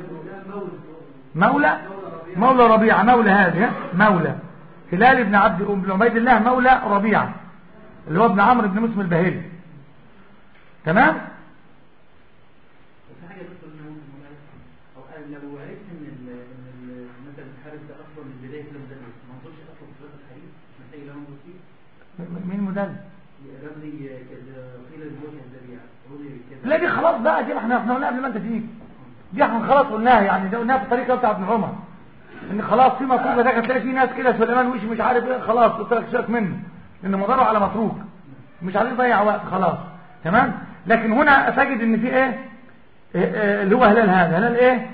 مولى مولى ربيعة مولى هذه مولى هلال ابن عبد ابن عبيد الله مولى ربيعة اللي هو ابن عمرو بن مسلم البهلي تمام في حاجه بس قلنا ممكن نقول عليها. او لو عرفت ان ال- ان ال- مثلا الحارس ده اصلا من البدايه كده مدرس ما نظرش اصلا في صلاه الحديث مش محتاج لا ننظر فيه م- مين مدلس رمزي كده قيل الوجه الذريع رضي كده لا دي خلاص بقى دي احنا احنا قلناها قبل ما انت تيجي دي احنا خلاص قلناها يعني ده قلناها في الطريقه بتاع ابن عمر ان خلاص في مطروق ده هتلاقي في ناس كده سليمان وش مش عارف ايه خلاص قلت لك سيبك منه ان مضره على متروك مش عايز يضيع وقت خلاص تمام لكن هنا تجد ان في ايه إيه- إيه اللي هو هلال هذا هلال ايه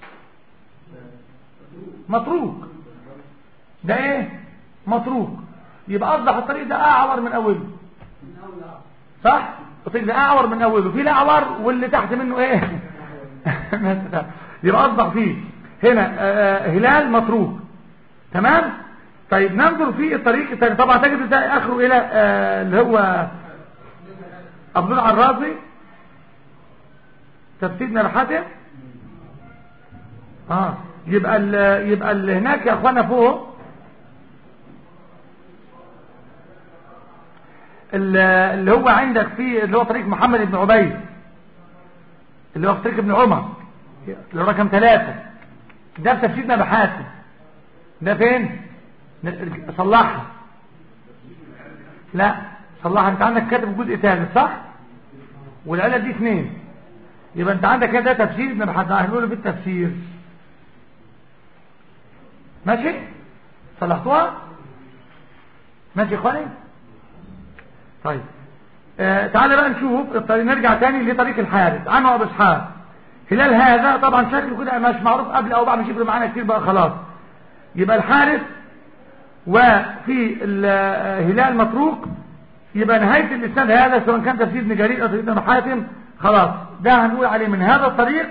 متروك ده ايه متروك يبقى اصبح الطريق ده اعور من اوله صح الطريق ده اعور من اوله في الاعور واللي تحت منه ايه يبقى اصبح فيه هنا آه، هلال متروك تمام طيب ننظر في الطريق الثاني طبعا تجد ده اخره الى آه، اللي هو عبد الله الرازي تفسير ابن الحاتم اه يبقى ال يبقى ال هناك يا اخوانا فوق ال- اللي هو عندك في اللي هو طريق محمد بن عبيد اللي هو في طريق ابن عمر اللي هو رقم ثلاثة ده في تفسير ابن حاتم ده فين صلحها لا صلحها انت عندك كاتب جزء ثالث صح والعلة دي اثنين يبقى انت عندك كده تفسير ابن حاتم هنقوله في التفسير ماشي صلحتوها ماشي يا اخواني طيب آه تعالى بقى نشوف الطريق نرجع تاني لطريق الحارث عنه ابو اسحاق هلال هذا طبعا شكله كده مش معروف قبل او بعد مش يفرق معانا كتير بقى خلاص يبقى الحارث وفي ال- هلال متروك يبقى نهاية الإسناد هذا سواء كان تفسير ابن جرير أو تفسير ابن حاتم خلاص ده هنقول عليه من هذا الطريق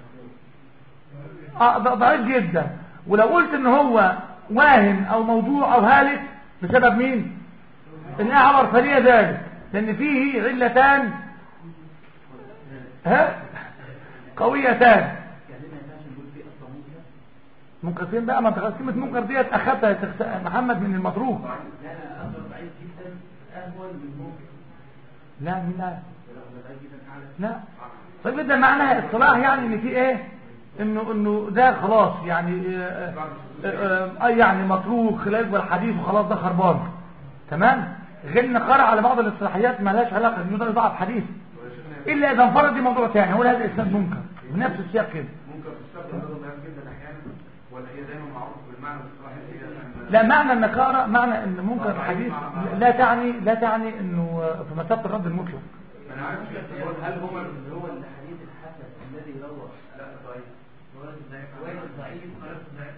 اه ده ضعيف جدا ولو قلت ان هو واهم او موضوع او هالك بسبب مين الاعور فليه ذلك لان فيه علتان ها قويتان يعني ما ينفعش نقول فيه اصلا منكر منكر فين بقى ما انت خلاص كلمه منكر ديت اخذتها يا شيخ محمد من المتروك لا لا اصلا ضعيف جدا اهون من منكر لا مين لا ولا ضعيف جدا اعلى لا طيب ده معناها اصطلاح يعني ان في ايه انه انه ده خلاص يعني آه، آه، آه، يعني متروك خلاف والحديث وخلاص ده خربان تمام غير نقرا على بعض الاصطلاحيات ما لهاش علاقه انه ده ضعف حديث الا اذا انفرد دي موضوع ثاني هو هذا اسناد منكر بنفس السياق كده ممكن تستخدم هذا ضعيف جدا احيانا ولا هي دايما معروف بالمعنى الاصطلاحي اللي هي لا معنى النكاره معنى ان منكر الحديث لا تعني لا تعني انه في مسافه الرد المطلق انا عارف هل هل هو اللي هو الحديث الحسن الذي روى لا ضعيف وين الضعيف خلاص ضعيف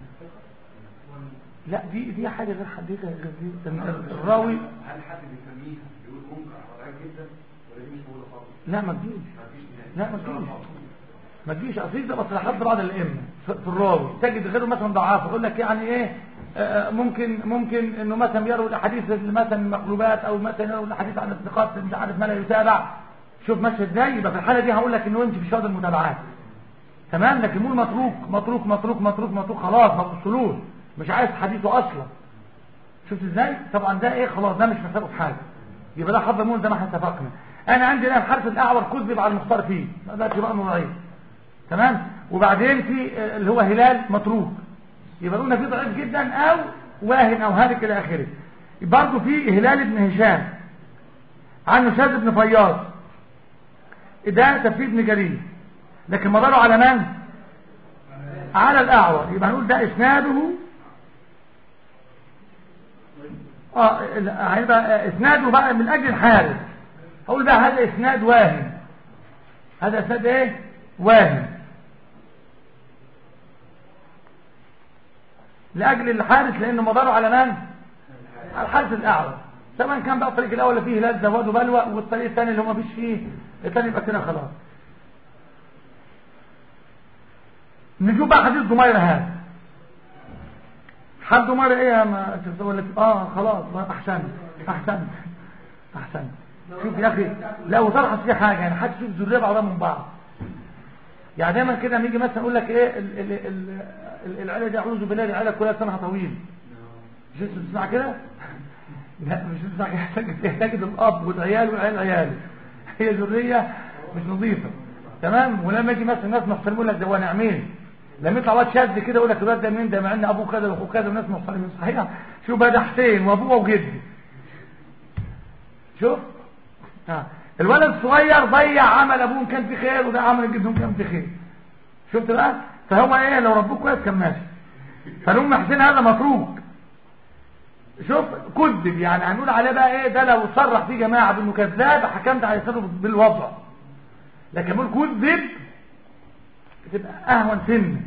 لا دي دي حاجه غير حديثه غير دي إن الراوي هل حد بيسميها بيقول منكر او ضعيف جدا ولا دي مش موجوده خالص لا ما تجيش ما فيش نهايه لا ما تجيش ما تجيش اصيل ده مصطلحات بعض الائمه في في الراوي تجد غيره مثلا ضعاف يقول لك يعني ايه آه، ممكن ممكن انه مثلا يروي الاحاديث مثلا المقلوبات او مثلا يروي الاحاديث عن الثقات مش عارف ما لا يتابع شوف ماشي ازاي يبقى في الحاله دي هقول لك انه انت في شهاده المتابعات تمام لكن مو متروك متروك متروك متروك متروك خلاص ما بوصلوش مش عايز حديثه اصلا شفت ازاي طبعا ده ايه خلاص ده مش مسابه في حاجه يبقى ده حظ مول زي ما احنا اتفقنا انا عندي الان حرف الاعور كذب على المختار فيه ما ده بقى ضعيف تمام وبعدين في آه، اللي هو هلال متروك يبقى قلنا في ضعيف جدا او واهن او هالك الى اخره برضه في هلال بن هشام عنه شاذ بن فياض ده تفسير ابن جرير لكن مداره على من على الاعور يبقى هنقول ده اسناده اه ال- هيبقى اسناده بقى من اجل الحارس هقول بقى هذا اسناد واهن هذا اسناد ايه واهن لاجل الحارس لانه مداره على من على الحارس الاعور سواء كان بقى الطريق الاول اللي فيه هلال زواد وبلوى والطريق الثاني اللي هو ما فيش فيه الثاني يبقى كده خلاص نشوف بقى حديث ضمير هذا حد ضمير ايه يا ما تقول لك اه خلاص ما احسن احسن احسن شوف يا اخي لا وطرحت في حاجه يعني حد شوف ذريه بعضها من بعض يعني دايما كده لما يجي مثلا يقول لك ايه ال- ال- ال- ال- العيله دي اعوذ بالله العيله كلها سنها طويل مش انت بتسمع كده لا مش بتسمع كده تجد- تجد الاب والعيال والعيال عياله هي ذريه مش نظيفه تمام ولما يجي مثلا ناس محترمين يقول لك ده هو نعمين لما يطلع واد شاذ كده يقول لك الواد ده مين ده مع ان ابوه كذا واخوه كذا وناس محترمين صحيح شوف بقى ده حسين وابوه وجدي شوف آه. الولد الصغير ضيع عمل ابوه كان في خير وده عمل جدهم كان في خير شفت بقى فهو ايه لو ربوه كويس كان ماشي فالام حسين هذا متروك شوف كذب يعني هنقول عليه بقى ايه ده لو صرح فيه جماعه بانه كذاب حكمت على سنه بالوضع لكن نقول كذب تبقى اهون سن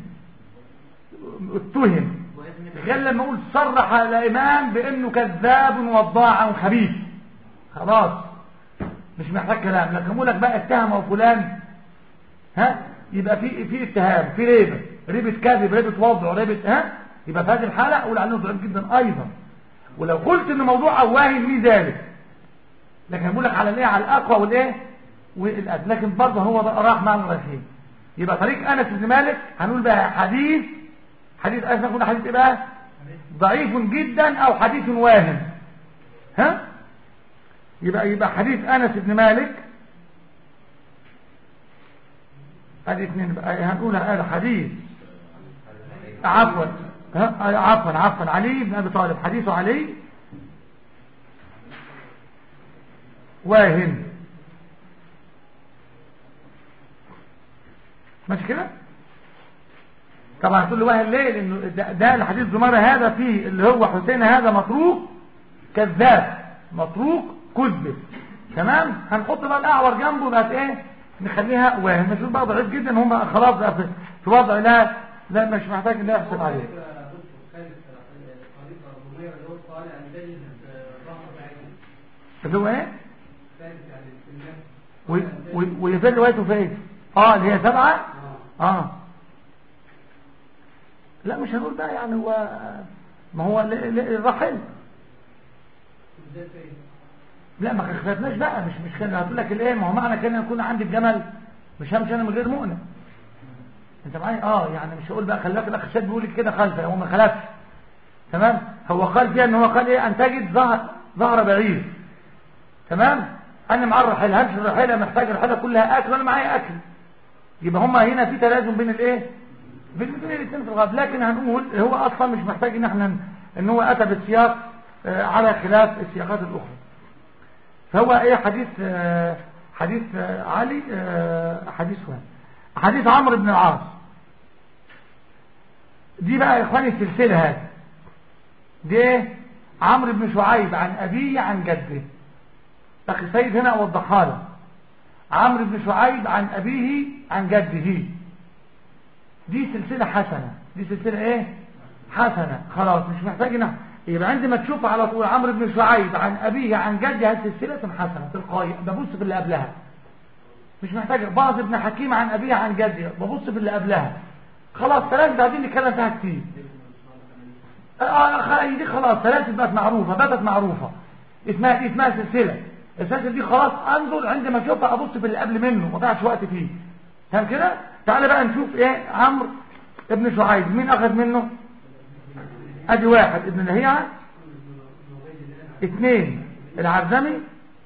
اتهم غير لما اقول صرح الامام بانه كذاب وضاع وخبيث خلاص مش محتاج كلام لكن اقول لك بقى اتهم فلان ها يبقى في في اتهام في ريبه ريبه كذب ريبه وضع ريبه ها يبقى في هذه الحاله اقول عليه ضعيف جدا ايضا ولو قلت ان موضوع واهن ليه ذلك لكن بقول لك على الايه على الاقوى والايه والادنى لكن برضه هو بقى راح مع الرايحين يبقى طريق انس بن مالك هنقول بقى حديث حديث انس نقول حديث ايه بقى ضعيف جدا او حديث واهن ها يبقى يبقى حديث انس بن مالك ادي اثنين بقى هنقول هذا حديث عفوا ها عفوا عفوا علي بن ابي طالب حديثه علي واهن ماشي كده طبعا هتقول له واهن ليه لانه ده, ده الحديث زمارة هذا فيه اللي هو حسين هذا متروك كذاب متروك كذب تمام هنحط بقى الاعور جنبه بقت ايه نخليها واهن نشوف بقى ضعيف جدا هم خلاص بقى في في وضع لا لا مش محتاج ان يحسب عليه اللي هو ايه و- و- ويفل روايته فين اه اللي هي سبعة اه لا مش هنقول بقى يعني هو ما هو ل- ل- الرحل ازاي فين لا ما خدناش بقى مش مش كان هتقول لك الايه ما هو معنى كان يكون عندي الجمل مش همشي انا من غير مؤنه انت معايا اه يعني مش هقول بقى خلي بالك الاخ الشاد بيقول كده خلفه هو ما خلفش تمام هو قال فيها ان هو قال ايه ان تجد ظهر ظهر بعير تمام انا مع الرحيله همشي الرحيله محتاج الرحيله كلها اكل وانا معايا اكل يبقى هما هنا في تلازم بين الايه بين بين الاثنين في الغاب لكن هنقول هو اصلا مش محتاج ان احنا ان هو اتى بالسياق آه، على خلاف السياقات الاخرى فهو ايه حديث آه، حديث آه، علي آه، حديث وين حديث عمرو بن العاص دي بقى يا اخواني السلسله هذه دي ايه عمرو بن شعيب عن ابيه عن جده اخي سيد هنا اوضحها لك عمرو بن شعيب عن ابيه عن جده دي سلسله حسنه دي سلسله ايه حسنه خلاص مش محتاج نحن يبقى عندما تشوف على طول عمرو بن شعيب عن ابيه عن جده هذه سلسله حسنه تلقائي ببص في اللي قبلها مش محتاج باظ بن حكيم عن ابيه عن جده ببص في اللي قبلها خلاص ثلاث بعدين نتكلم فيها كتير آه خ- دي خلاص ثلاثة بقت معروفة بقت معروفة اسمها اسمها سلسلة السلسلة دي خلاص انظر عندما اشوفها ابص في اللي قبل منه ما اضيعش وقت فيه فاهم كده تعالى بقى نشوف ايه عمرو ابن شعيب مين اخذ منه ادي واحد ابن لهيعة اثنين العزمي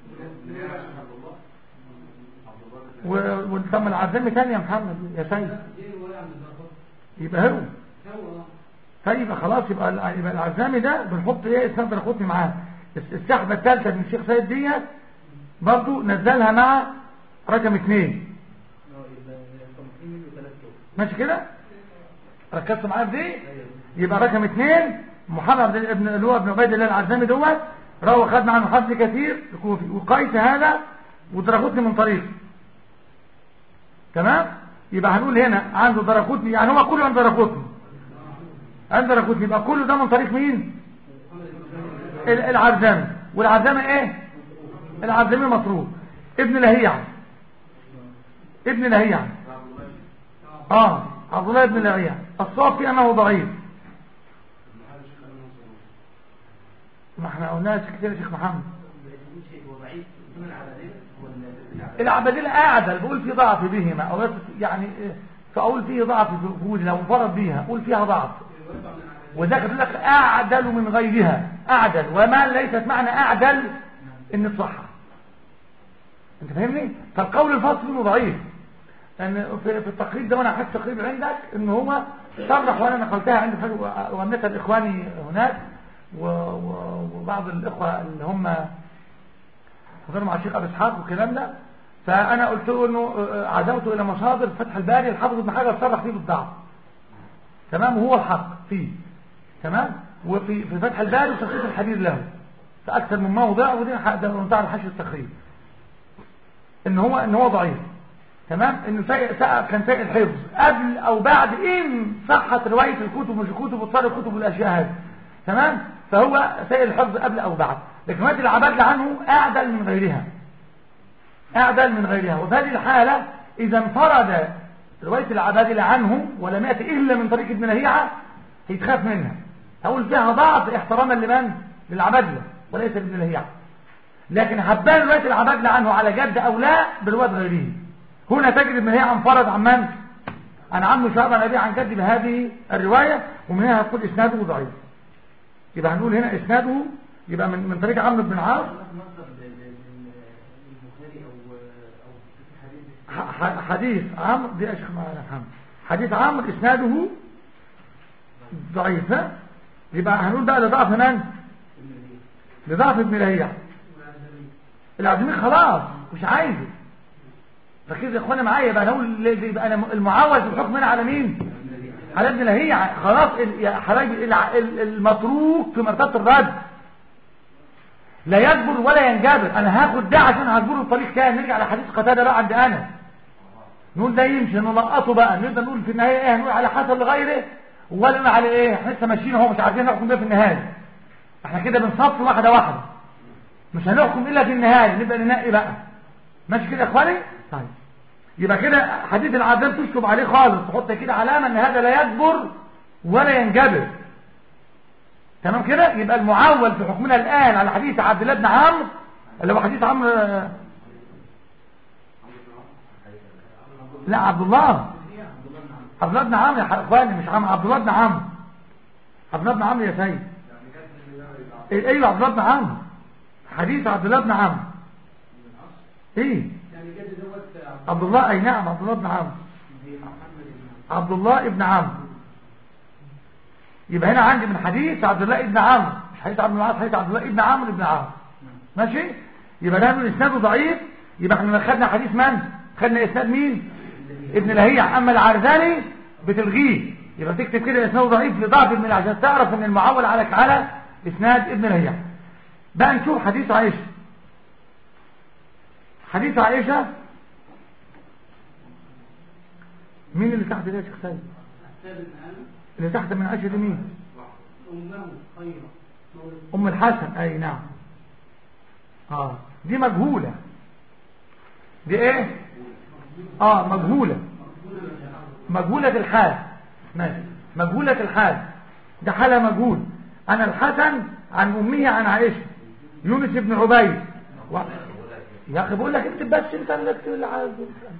و- وثم العزمي تاني يا محمد يا سيد ايه ولا عم الضغط يبقى هو هو طيب خلاص يبقى ال- يبقى العزامي ده بنحط ايه اسناد الخطني معاه الس- السحبه الثالثه من الشيخ سيد ديت برضو نزلها مع رقم اثنين اه يبقى 50 منه ثلاث شهور ماشي كده ركزت معايا في دي يبقى رقم اثنين محمد بن- ابن اللي هو ابن عبيد الله العزامي دوت روى خد معاه محمد كثير الكوفي وقيس هذا ودرخوتني من طريق تمام يبقى هنقول هنا عنده درخوتني يعني هو كله عنده درخوتني عنده درخوتني يبقى كله ده من طريق مين ال- العزامي والعزامي ايه العزامي مطروح ابن لهيع ابن لهيع اه عبد الله بن لهيع الصواب في انه ضعيف ما احنا قلناش كتير يا شيخ محمد بيقول شيء هو ضعيف ثم العبادية ولا العبادلة أعدل بقول في ضعف بهما أو يصف- يعني إيه، فأقول فيه ضعف في وجود لو انفرد بيها أقول فيها ضعف وذاك يقول لك أعدل من غيرها أعدل وما ليست معنى أعدل إن تصحح أنت فاهمني؟ فالقول الفاصل منه ضعيف لأن في, في التقريب ده وأنا أحس تقريب عندك إن هو صرح وأنا نقلتها عند حاجة وغنيتها لإخواني هناك و- و- وبعض الإخوة اللي هم وكانوا مع الشيخ ابو اسحاق والكلام ده فانا قلت له انه آه، عزوته الى مصادر فتح الباري الحافظ ابن حجر صرح فيه بالضعف تمام وهو الحق فيه تمام وفي في فتح الباري وتخصيص الحديث له في اكثر من موضع ودي ح- ده منتهى الحشر التقريب ان هو ان هو ضعيف تمام انه سيء سيء كان سيء الحفظ قبل او بعد ان صحت روايه الكتب مش الكتب وصار الكتب والاشياء هذه تمام فهو سيء الحفظ قبل او بعد لكن روايه العبادله عنه اعدل من غيرها اعدل من غيرها وفي هذه الحاله اذا انفرد روايه العبادله عنه ولم ياتي الا من طريق ابن لهيعه هيتخاف منها اقول فيها ضعف احتراما لمن للعبادله وليس لابن لهيعه لكن هبان روايه العبادله عنه على جد او لا بروايه غيره هنا تجد ابن لهيعه انفرد عن من عن عمه شعب عن ابيه عن جد بهذه الروايه ومن هنا هتقول اسناده ضعيف يبقى هنقول هنا اسناده يبقى من من طريق عمرو بن عاص مصدر ل- ل- للبخاري او او في حديث ح- ح- حديث عمرو دي اشخ معنا محمد حديث عمرو اسناده ضعيف ها يبقى هنقول بقى لضعف من لضعف ابن لهيع العزمي خلاص مش عايزه ركز يا اخوانا معايا يبقى نقول ل- يبقى انا المعاوز الحكم هنا على مين على ابن لهيع خلاص ال- يا حبايبي الع- ال- المتروك في مرتبه الرد لا يجبر ولا ينجبر انا هاخد ده عشان هجبره بطريق تاني نرجع لحديث قتاده بقى عند انا نقول ده يمشي نلقطه بقى نقدر نقول في النهايه ايه هنقول على حسب لغيره ولا نقول على ايه احنا لسه ماشيين اهو مش عارفين نحكم بيه في النهايه احنا كده بنصف واحده واحده مش هنحكم الا في النهايه نبقى ننقي بقى ماشي كده يا اخواني طيب يبقى كده حديث العذاب تشطب عليه خالص تحط كده علامه ان هذا لا يجبر ولا ينجبر تمام كده يبقى المعول في حكمنا الان على حديث عبد الله بن عمرو اللي هو حديث عمرو لا عبد الله عبد الله بن عمرو يا اخواني مش عمرو عبد الله بن عمرو عبد الله بن عمرو يا سيد إيه، ايوه عبد الله بن عمرو حديث عبد الله بن عمرو ايه يعني جد دوت عبد الله اي نعم عبد الله بن عمرو هي محمد بن عبد الله بن عمرو يبقى هنا عندي من حديث عبد الله بن عمرو مش حديث عبد الله حديث عبد الله بن عمرو بن عمرو ماشي يبقى ده من اسناده ضعيف يبقى احنا خدنا حديث من خدنا اسناد مين ابن لهيع اما العرزاني بتلغيه يبقى تكتب كده اسناده ضعيف لضعف ابن عشان تعرف ان المعول عليك على اسناد ابن لهيع بقى نشوف حديث عائشه حديث عائشه مين اللي تحت ده يا شيخ سيد الثالث الآن اللي تحت من عائشه دي مين أمه خيرة مولد ام الحسن اي نعم اه دي مجهولة دي ايه اه مجهولة مجهولة الحال ماشي مجهولة الحال ده حالة مجهول انا الحسن عن امه عن عائشة يونس بن عبيد و... يا اخي بقول لك اكتب بس انت اللي اكتب اللي عايزه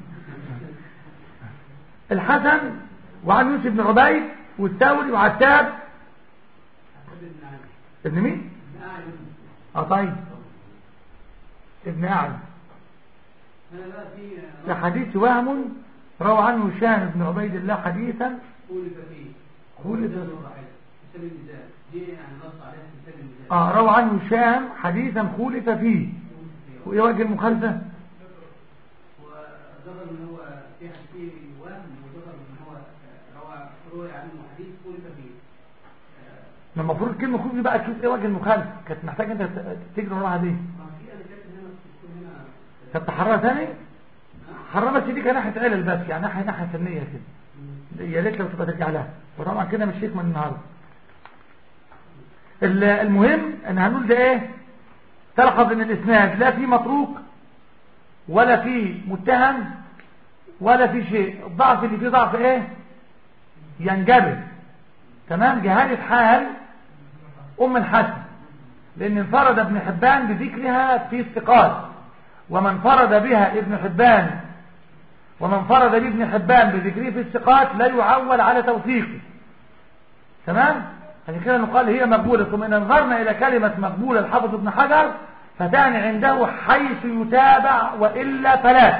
الحسن وعن يونس بن عبيد والثوري وعتاب ابن علي ابن مين ابن علي اه طيب ابن اعلم هذا بقى في في حديث وهم روى عنه هشام بن عبيد الله حديثا خولف فيه خولف ده ضعيف كتاب الميزان دي يعني نص عليها في كتاب الميزان اه روى عنه هشام حديثا خولف فيه وايه وجه المخالفه وذكر ان هو في حديث فيه وهم وذكر ان هو روى روى عنه حديث خولف فيه ما المفروض كلمه خولف دي بقى تشوف ايه وجه المخالفه كانت محتاج انت تجري وراها دي ما في انا كاتب هنا في هنا طب تحررها تاني حررها بس دي كان ناحيه علل بس يعني ناحيه ناحيه فنيه كده يا ريت لو تبقى ترجع لها وطبعا كده مش شيك من النهارده ال- المهم ان هنقول ده ايه تلحظ ان الاسناد لا في متروك ولا في متهم ولا في شيء الضعف اللي فيه ضعف ايه ينجبر تمام جهالة حال ام الحسن لان انفرد ابن حبان بذكرها في الثقات ومن فرد بها ابن حبان ومن فرد بابن حبان بذكره في الثقات لا يعول على توثيقه تمام عشان كده نقال هي مقبولة ثم إن نظرنا إلى كلمة مقبولة الحافظ ابن حجر فتعني عنده حيث يتابع وإلا فلا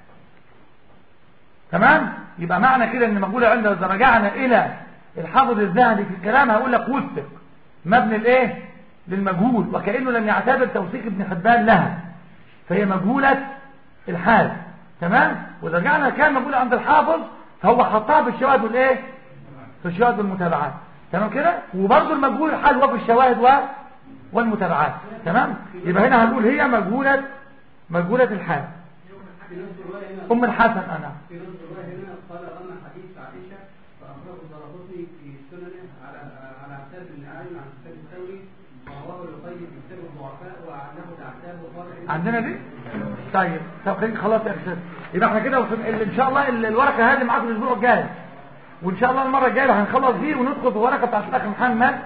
تمام يبقى معنى كده ان مقبولة عنده إذا رجعنا إلى الحافظ الذهبي في الكلام هقول لك وثق مبني الايه للمجهول وكأنه لم يعتبر توثيق ابن حبان لها فهي مجهولة الحال تمام واذا رجعنا كان مجهولة عند الحافظ فهو حطها في الشواهد والايه في الشواهد والمتابعات تمام كده وبرضه المجهول الحال هو في الشواهد و... والمتابعات تمام يبقى هنا هنقول هي مجهولة مجهولة الحال في نفس الرواية هنا ام الحسن انا في نفس الرواية هنا قال أما حديث عائشة فأخرجه الدرقطني في سننه على على عتاب بن عامر عن سفيان الثوري ورواه القيم في كتاب الضعفاء وعنه العتاب وقال إن- عندنا دي طيب طب خليك خلاص يا استاذ يبقى احنا كده وصل... ال- ان شاء الله ال- الورقه هذه معاكم الاسبوع الجاي وان شاء الله المره الجايه هنخلص دي وندخل في الورقه بتاعت الاخ محمد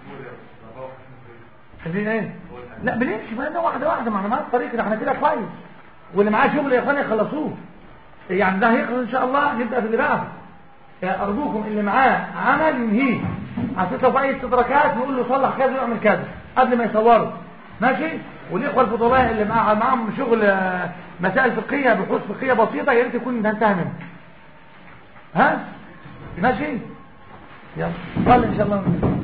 اللي ايه لا بنمشي بقى واحده واحده مع معانا الطريق ده احنا كده كويس واللي معاه شغل يا اخواني يخلصوه يعني ده هيخلص ان شاء الله نبدا في اللي بعده يا ارجوكم اللي معاه عمل ينهيه عشان لو اي استدراكات نقول له صلح كذا واعمل كذا قبل ما يصوروا ماشي والاخوه الفضلاء اللي مع معاهم شغل آه، مسائل فقهيه بحوث فقهيه بسيطه يا ريت يكون ده انتهى منه ها ماشي يلا صلي ان شاء الله